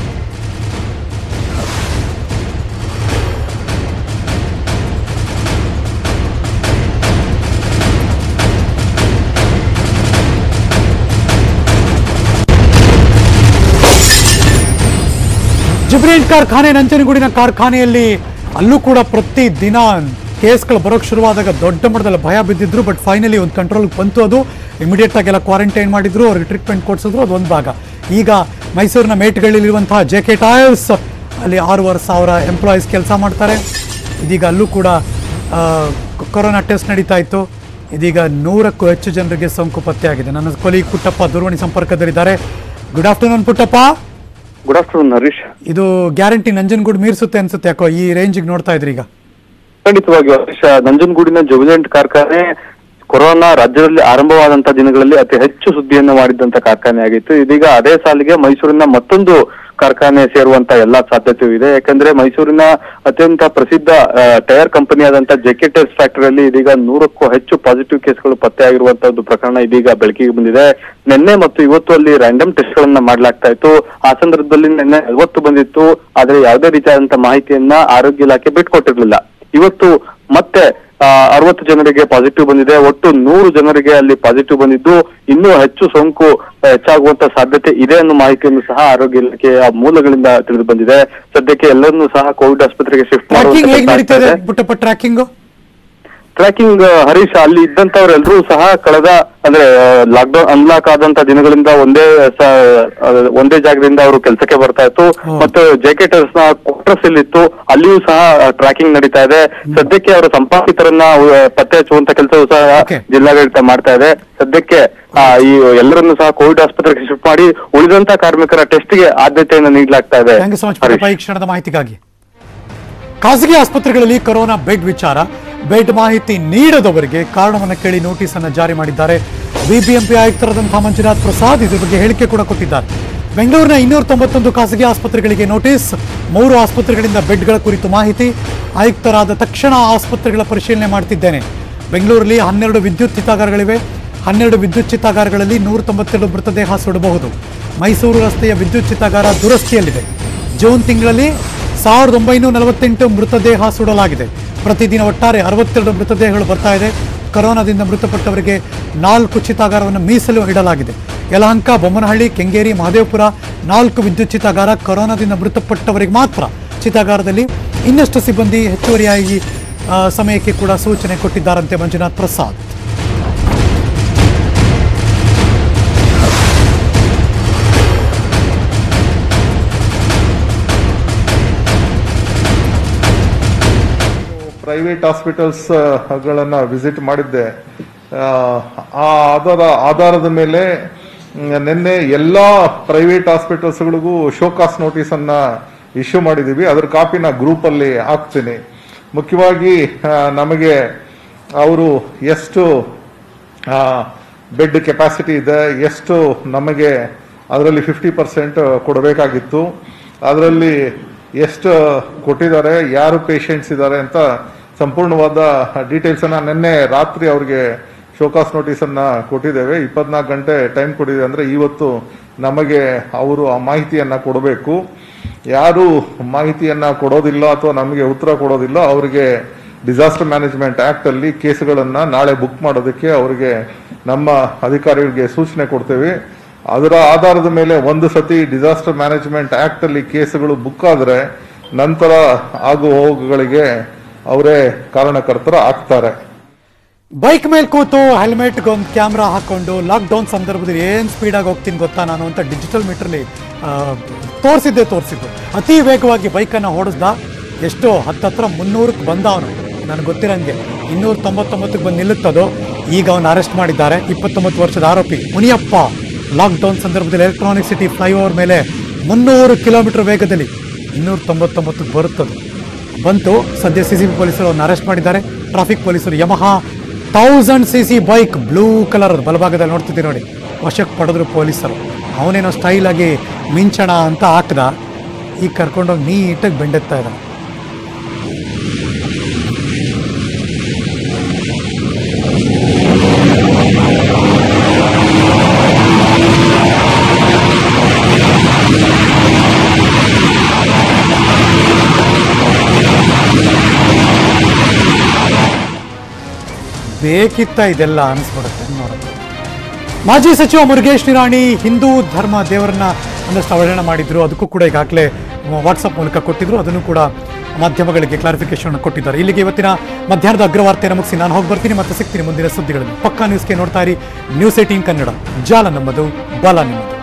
ಜಿಬ್ರೇನ್ ಕಾರ್ಖಾನೆ ನಂಜನಗೂಡಿನ ಕಾರ್ಖಾನೆಯಲ್ಲಿ ಅಲ್ಲೂ ಕೂಡ ಪ್ರತಿ ದಿನ ಕೇಸ್ಗಳು ಬರೋಕ್ಕೆ ಶುರುವಾದಾಗ ದೊಡ್ಡ ಮಟ್ಟದಲ್ಲಿ ಭಯ ಬಿದ್ದಿದ್ರು ಬಟ್ ಫೈನಲಿ ಒಂದು ಕಂಟ್ರೋಲ್ಗೆ ಬಂತು ಅದು ಇಮಿಡಿಯೇಟ್ ಆಗೆಲ್ಲ ಕ್ವಾರಂಟೈನ್ ಮಾಡಿದ್ರು ಅವ್ರಿಗೆ ಟ್ರೀಟ್ಮೆಂಟ್ ಕೊಡಿಸಿದ್ರು ಅದು ಒಂದು ಭಾಗ ಈಗ ಮೈಸೂರಿನ ಮೇಟ್ಗಳಲ್ಲಿರುವಂತಹ ಜೆ ಕೆ ಟೈರ್ಸ್ ಅಲ್ಲಿ ಆರೂವರೆ ಸಾವಿರ ಎಂಪ್ಲಾಯೀಸ್ ಕೆಲಸ ಮಾಡ್ತಾರೆ ಇದೀಗ ಅಲ್ಲೂ ಕೂಡ ಆ, ಕೊರೋನಾ ಟೆಸ್ಟ್ ನಡೀತಾ ಇತ್ತು ಇದೀಗ ನೂರಕ್ಕೂ ಹೆಚ್ಚು ಜನರಿಗೆ ಸೋಂಕು ಪತ್ತೆಯಾಗಿದೆ ನನ್ನ ಕೊಲಿ ಪುಟ್ಟಪ್ಪ ದೂರವಾಣಿ ಸಂಪರ್ಕದಲ್ಲಿದ್ದಾರೆ good afternoon Puttappa good afternoon Harish ಇದು ಗ್ಯಾರಂಟಿ ನಂಜನಗೂಡು ಮೀರಿಸುತ್ತೆ ಅನ್ಸುತ್ತೆ ಯಾಕೋ ಈ ರೇಂಜಿಗೆ ನೋಡ್ತಾ ಇದ್ರಿ ಈಗ ಖಂಡಿತವಾಗಿ ಹರೀಶ್ ನಂಜನಗೂಡಿನ ಜುಬಿಲೆಂಟ್ ಕಾರ್ಖಾನೆ ಕೊರೋನಾ ರಾಜ್ಯದಲ್ಲಿ ಆರಂಭವಾದಂತ ದಿನಗಳಲ್ಲಿ ಅತಿ ಹೆಚ್ಚು ಸುದ್ದಿಯನ್ನು ಮಾಡಿದ್ದಂತ ಕಾರ್ಖಾನೆ ಆಗಿತ್ತು ಇದೀಗ ಅದೇ ಸಾಲಿಗೆ ಮೈಸೂರಿನ ಮತ್ತೊಂದು ಕಾರ್ಖಾನೆ ಸೇರುವಂತ ಎಲ್ಲಾ ಸಾಧ್ಯತೆಯೂ ಇದೆ ಯಾಕಂದ್ರೆ ಮೈಸೂರಿನ ಅತ್ಯಂತ ಪ್ರಸಿದ್ಧ ಆ, ಟೈರ್ ಕಂಪನಿಯಾದಂತ ಜೆಕೆ ಟೈರ್ಸ್ ಫ್ಯಾಕ್ಟರಿಯಲ್ಲಿ ಇದೀಗ ನೂರಕ್ಕೂ ಹೆಚ್ಚು ಪಾಸಿಟಿವ್ ಕೇಸ್ಗಳು ಪತ್ತೆಯಾಗಿರುವಂತದ್ದು ಪ್ರಕರಣ ಇದೀಗ ಬೆಳಕಿಗೆ ಬಂದಿದೆ ನಿನ್ನೆ ಮತ್ತು ಇವತ್ತು ಅಲ್ಲಿ ರ್ಯಾಂಡಮ್ ಟೆಸ್ಟ್ ಗಳನ್ನ ಮಾಡ್ಲಾಗ್ತಾ ಇತ್ತು ಆ ಸಂದರ್ಭದಲ್ಲಿ ನಿನ್ನೆ ಐವತ್ತು ಬಂದಿತ್ತು ಆದ್ರೆ ಯಾವುದೇ ರೀತಿಯಾದಂತ ಮಾಹಿತಿಯನ್ನ ಆರೋಗ್ಯ ಇಲಾಖೆ ಬಿಟ್ಕೊಟ್ಟಿರ್ಲಿಲ್ಲ ಇವತ್ತು ಮತ್ತೆ ಅರವತ್ತು ಜನರಿಗೆ ಪಾಸಿಟಿವ್ ಬಂದಿದೆ ಒಟ್ಟು ನೂರು ಜನರಿಗೆ ಅಲ್ಲಿ ಪಾಸಿಟಿವ್ ಬಂದಿದ್ದು ಇನ್ನೂ ಹೆಚ್ಚು ಸೋಂಕು ಆ, ಹೆಚ್ಚಾಗುವಂತ ಸಾಧ್ಯತೆ ಇದೆ ಅನ್ನೋ ಮಾಹಿತಿಯನ್ನು ಸಹ ಆರೋಗ್ಯ ಇಲಾಖೆಯ ಮೂಲಗಳಿಂದ ತಿಳಿದು ಬಂದಿದೆ ಸದ್ಯಕ್ಕೆ ಎಲ್ಲರನ್ನೂ ಸಹ ಕೋವಿಡ್ ಆಸ್ಪತ್ರೆಗೆ ಶಿಫ್ಟ್ ಟ್ರ್ಯಾಕಿಂಗ್ ಹೇಗೆ ನಡೀತಾ ಇದೆ ಮಾಡುವಂತ ಪುಟ್ಟಪ್ಪ ಟ್ರ್ಯಾಕಿಂಗ್ ಟ್ರ್ಯಾಕಿಂಗ್ ಹರೀಶ್ ಅಲ್ಲಿ ಇದ್ದಂತವರೆಲ್ಲರೂ ಸಹ ಕಳೆದ ಅಂದ್ರೆ ಲಾಕ್ಡೌನ್ ಅನ್ಲಾಕ್ ಆದಂತ ದಿನಗಳಿಂದ ಒಂದೇ ಸ- ಆ, ಒಂದೇ ಜಾಗದಿಂದ ಅವರು ಕೆಲಸಕ್ಕೆ ಬರ್ತಾ ಇತ್ತು ಮತ್ತು ಜೆಕೆಟರ್ಸ್ ನ ಕ್ವಾರ್ಟರ್ಸ್ ಇತ್ತು ಅಲ್ಲಿಯೂ ಸಹ ಟ್ರ್ಯಾಕಿಂಗ್ ನಡೀತಾ ಇದೆ ಸದ್ಯಕ್ಕೆ ಅವರ ಸಂಪರ್ಕಿತರನ್ನ ಆ, ಪತ್ತೆ ಹಚ್ಚುವಂತ ಕೆಲಸವೂ ಸಹ ಜಿಲ್ಲಾಡಳಿತ ಮಾಡ್ತಾ ಇದೆ ಸದ್ಯಕ್ಕೆ ಆ, ಈ ಎಲ್ಲರನ್ನೂ ಸಹ ಕೋವಿಡ್ ಆಸ್ಪತ್ರೆಗೆ ಶಿಫ್ಟ್ ಮಾಡಿ ಉಳಿದಂತ ಕಾರ್ಮಿಕರ ಟೆಸ್ಟ್ಗೆ ಆದ್ಯತೆಯನ್ನು ನೀಡಲಾಗ್ತಾ ಇದೆ thank you so much Puttappa ಈ ಕ್ಷಣದ ಮಾಹಿತಿಗಾಗಿ ಖಾಸಗಿ ಆಸ್ಪತ್ರೆಗಳಲ್ಲಿ ಕೊರೋನಾ ಬೆಡ್ ವಿಚಾರ ಬೆಡ್ ಮಾಹಿತಿ ನೀಡದವರಿಗೆ ಕಾರಣವನ್ನು ಕೇಳಿ ನೋಟಿಸ್ ಅನ್ನು ಜಾರಿ ಮಾಡಿದ್ದಾರೆ ಬಿಬಿಎಂಪಿ ಆಯುಕ್ತರಾದಂತಹ ಮಂಜುನಾಥ್ ಪ್ರಸಾದ್ ಇದ್ರ ಬಗ್ಗೆ ಹೇಳಿಕೆ ಕೂಡ ಕೊಟ್ಟಿದ್ದಾರೆ ಬೆಂಗಳೂರಿನ ಇನ್ನೂರ ತೊಂಬತ್ತೊಂದು ಖಾಸಗಿ ಆಸ್ಪತ್ರೆಗಳಿಗೆ ನೋಟಿಸ್ ಮೂರು ಆಸ್ಪತ್ರೆಗಳಿಂದ ಬೆಡ್ಗಳ ಕುರಿತು ಮಾಹಿತಿ ಆಯುಕ್ತರಾದ ತಕ್ಷಣ ಆಸ್ಪತ್ರೆಗಳ ಪರಿಶೀಲನೆ ಮಾಡ್ತಿದ್ದೇನೆ ಬೆಂಗಳೂರಲ್ಲಿ ಹನ್ನೆರಡು ವಿದ್ಯುತ್ ಚಿತಾಗಾರಗಳಿವೆ ಹನ್ನೆರಡು ವಿದ್ಯುತ್ ಚಿತಾಗಾರಗಳಲ್ಲಿ ನೂರ ತೊಂಬತ್ತೆರಡು ಮೃತದೇಹ ಸುಡಬಹುದು ಮೈಸೂರು ರಸ್ತೆಯ ವಿದ್ಯುತ್ ಚಿತಾಗಾರ ದುರಸ್ತಿಯಲ್ಲಿದೆ ಜೂನ್ ತಿಂಗಳಲ್ಲಿ ಸಾವಿರದ ಒಂಬೈನೂರ ನಲವತ್ತೆಂಟು ಮೃತದೇಹ ಸುಡಲಾಗಿದೆ ಪ್ರತಿದಿನ ಒಟ್ಟಾರೆ ಅರವತ್ತೆರಡು ಮೃತದೇಹಗಳು ಬರ್ತಾ ಇದೆ ಕೊರೋನಾದಿಂದ ಮೃತಪಟ್ಟವರಿಗೆ ನಾಲ್ಕು ಚಿತಾಗಾರವನ್ನು ಮೀಸಲು ಇಡಲಾಗಿದೆ ಯಲಹಂಕ ಬೊಮ್ಮನಹಳ್ಳಿ ಕೆಂಗೇರಿ ಮಹದೇವಪುರ ನಾಲ್ಕು ವಿದ್ಯುತ್ ಚಿತಾಗಾರ ಕೊರೋನಾದಿಂದ ಮೃತಪಟ್ಟವರಿಗೆ ಮಾತ್ರ ಚಿತಾಗಾರದಲ್ಲಿ ಇನ್ನಷ್ಟು ಸಿಬ್ಬಂದಿ ಹೆಚ್ಚುವರಿಯಾಗಿ ಆ, ಸಮಯಕ್ಕೆ ಕೂಡ ಸೂಚನೆ ಕೊಟ್ಟಿದ್ದಾರಂತೆ ಮಂಜುನಾಥ್ ಪ್ರಸಾದ್ ಪ್ರೈವೇಟ್ ಹಾಸ್ಪಿಟಲ್ಸ್ ಗಳನ್ನ ವಿಸಿಟ್ ಮಾಡಿದ್ದೆ ಆ, ಆ ಆಧಾರ ಆಧಾರದ ಮೇಲೆ ಮ್, ನಿನ್ನೆ ಎಲ್ಲಾ ಪ್ರೈವೇಟ್ ಹಾಸ್ಪಿಟಲ್ಸ್ಗಳಿಗೂ ಶೋಕಾಸ್ ನೋಟಿಸ್ ಅನ್ನ ಇಶ್ಯೂ ಮಾಡಿದೀವಿ ಅದರ ಕಾಪಿನ ಗ್ರೂಪ್ ಅಲ್ಲಿ ಹಾಕ್ತೀನಿ ಮುಖ್ಯವಾಗಿ ಆ, ನಮಗೆ ಅವರು ಎಷ್ಟು ಬೆಡ್ ಕೆಪಾಸಿಟಿ ಇದೆ ಎಷ್ಟು ನಮಗೆ ಅದರಲ್ಲಿ ಫಿಫ್ಟಿ ಪರ್ಸೆಂಟ್ ಕೊಡಬೇಕಾಗಿತ್ತು ಅದರಲ್ಲಿ ಎಷ್ಟು ಕೊಟ್ಟಿದ್ದಾರೆ ಯಾರು ಪೇಷಂಟ್ಸ್ ಇದ್ದಾರೆ ಅಂತ ಸಂಪೂರ್ಣವಾದ ಡೀಟೇಲ್ಸ್ ಅನ್ನ ನಿನ್ನೆ ರಾತ್ರಿ ಅವ್ರಿಗೆ ಶೋಕಾಸ್ ನೋಟಿಸ್ ಅನ್ನ ಕೊಟ್ಟಿದ್ದೇವೆ ಇಪ್ಪತ್ನಾಲ್ಕು ಗಂಟೆ ಟೈಮ್ ಕೊಟ್ಟಿದೆ ಅಂದ್ರೆ ಇವತ್ತು ನಮಗೆ ಅವರು ಆ ಮಾಹಿತಿಯನ್ನ ಕೊಡಬೇಕು ಯಾರು ಮಾಹಿತಿಯನ್ನ ಕೊಡೋದಿಲ್ಲ ಅಥವಾ ನಮಗೆ ಉತ್ತರ ಕೊಡೋದಿಲ್ಲ ಅವರಿಗೆ ಡಿಸಾಸ್ಟರ್ ಮ್ಯಾನೇಜ್ಮೆಂಟ್ ಆಕ್ಟ್ ಅಲ್ಲಿ ಕೇಸ್ಗಳನ್ನ ನಾಳೆ ಬುಕ್ ಮಾಡೋದಕ್ಕೆ ಅವರಿಗೆ ನಮ್ಮ ಅಧಿಕಾರಿಗಳಿಗೆ ಸೂಚನೆ ಕೊಡ್ತೇವೆ ಅದರ ಆಧಾರದ ಮೇಲೆ ಒಂದು ಸತಿ ಡಿಸಾಸ್ಟರ್ ಮ್ಯಾನೇಜ್ಮೆಂಟ್ ಆಕ್ಟ್ ಅಲ್ಲಿ ಕೇಸುಗಳು ಬುಕ್ ಆದ್ರೆ ನಂತರ ಆಗು ಹೋಗುಗಳಿಗೆ ಅವರೇ ಕಾರಣಕರ್ತರ ಆಗ್ತಾರೆ ಬೈಕ್ ಮೇಲೆ ಕೂತು ಹೆಲ್ಮೆಟ್ ಒಂದು ಕ್ಯಾಮ್ರಾ ಹಾಕೊಂಡು ಲಾಕ್ಡೌನ್ ಸಂದರ್ಭದಲ್ಲಿ ಏನು ಸ್ಪೀಡಾಗಿ ಹೋಗ್ತೀನಿ ಗೊತ್ತಾ ನಾನು ಅಂತ ಡಿಜಿಟಲ್ ಮೀಟ್ರಲ್ಲಿ ತೋರಿಸಿದ್ದೆ ತೋರಿಸಿದ್ದು ಅತಿ ವೇಗವಾಗಿ ಬೈಕನ್ನು ಓಡಿಸ್ದ ಎಷ್ಟೋ ಹತ್ತತ್ರ ಮುನ್ನೂರಕ್ಕೆ ಬಂದ ಅವನು ನನಗೆ ಗೊತ್ತಿರಂಗೆ ಇನ್ನೂರ ತೊಂಬತ್ತೊಂಬತ್ತಕ್ಕೆ ಬಂದು ನಿಲ್ಲುತ್ತದೋ ಈಗ ಅವನು ಅರೆಸ್ಟ್ ಮಾಡಿದ್ದಾರೆ ಇಪ್ಪತ್ತೊಂಬತ್ತು ವರ್ಷದ ಆರೋಪಿ ಮುನಿಯಪ್ಪ ಲಾಕ್ಡೌನ್ ಸಂದರ್ಭದಲ್ಲಿ ಎಲೆಕ್ಟ್ರಾನಿಕ್ ಸಿಟಿ ಫ್ಲೈಓವರ್ ಮೇಲೆ ಮುನ್ನೂರು ಕಿಲೋಮೀಟರ್ ವೇಗದಲ್ಲಿ ಇನ್ನೂರ ತೊಂಬತ್ತೊಂಬತ್ತಕ್ಕೆ ಬರುತ್ತದೆ ಬಂತು ಸದ್ಯ ಸಿ ಸಿ ಬಿ ಪೊಲೀಸರು ಅವನ್ನ ಅರೆಸ್ಟ್ ಮಾಡಿದ್ದಾರೆ ಟ್ರಾಫಿಕ್ ಪೊಲೀಸರು Yamaha thousand C C bike blue colour ಬಲಭಾಗದಲ್ಲಿ ನೋಡ್ತಿದ್ದೀವಿ ನೋಡಿ ವಶಕ್ಕೆ ಪಡೆದ್ರು ಪೊಲೀಸರು ಅವನೇನೋ ಸ್ಟೈಲ್ ಆಗಿ ಮಿಂಚಣ ಅಂತ ಹಾಕ್ದ ಈಗ ಕರ್ಕೊಂಡೋಗಿ ನೀಟಾಗಿ ಬೆಂಡೆತ್ತಾ ಇದ್ದಾನೆ ಬೇಕಿತ್ತ ಇದೆಲ್ಲ ಅನಿಸ್ಬಿಡುತ್ತೆ ನೋಡೋದು ಮಾಜಿ ಸಚಿವ ಮುರುಗೇಶ್ ನಿರಾಣಿ ಹಿಂದೂ ಧರ್ಮ ದೇವರನ್ನ ಒಂದಷ್ಟು ಅವಹೇಳನ ಮಾಡಿದ್ರು ಅದಕ್ಕೂ ಕೂಡ ಈಗಾಗಲೇ ವಾಟ್ಸಪ್ ಮೂಲಕ ಕೊಟ್ಟಿದ್ರು ಅದನ್ನು ಕೂಡ ಮಾಧ್ಯಮಗಳಿಗೆ ಕ್ಲಾರಿಫಿಕೇಶನ್ ಕೊಟ್ಟಿದ್ದಾರೆ ಇಲ್ಲಿಗೆ ಇವತ್ತಿನ ಮಧ್ಯಾಹ್ನದ ಅಗ್ರವಾರ್ತೆಯನ್ನು ಮುಗಿಸಿ ನಾನು ಹೋಗಿ ಬರ್ತೀನಿ ಮತ್ತೆ ಸಿಗ್ತೀನಿ ಮುಂದಿನ ಸುದ್ದಿಗಳನ್ನು ಪಕ್ಕಾ ನ್ಯೂಸ್ಗೆ ನೋಡ್ತಾ ಇರಿ ನ್ಯೂಸ್ ಏಟೀನ್ ಕನ್ನಡ ಜಾಲ ನಮ್ಮದು ಬಲ ನಿಮ್ಮದು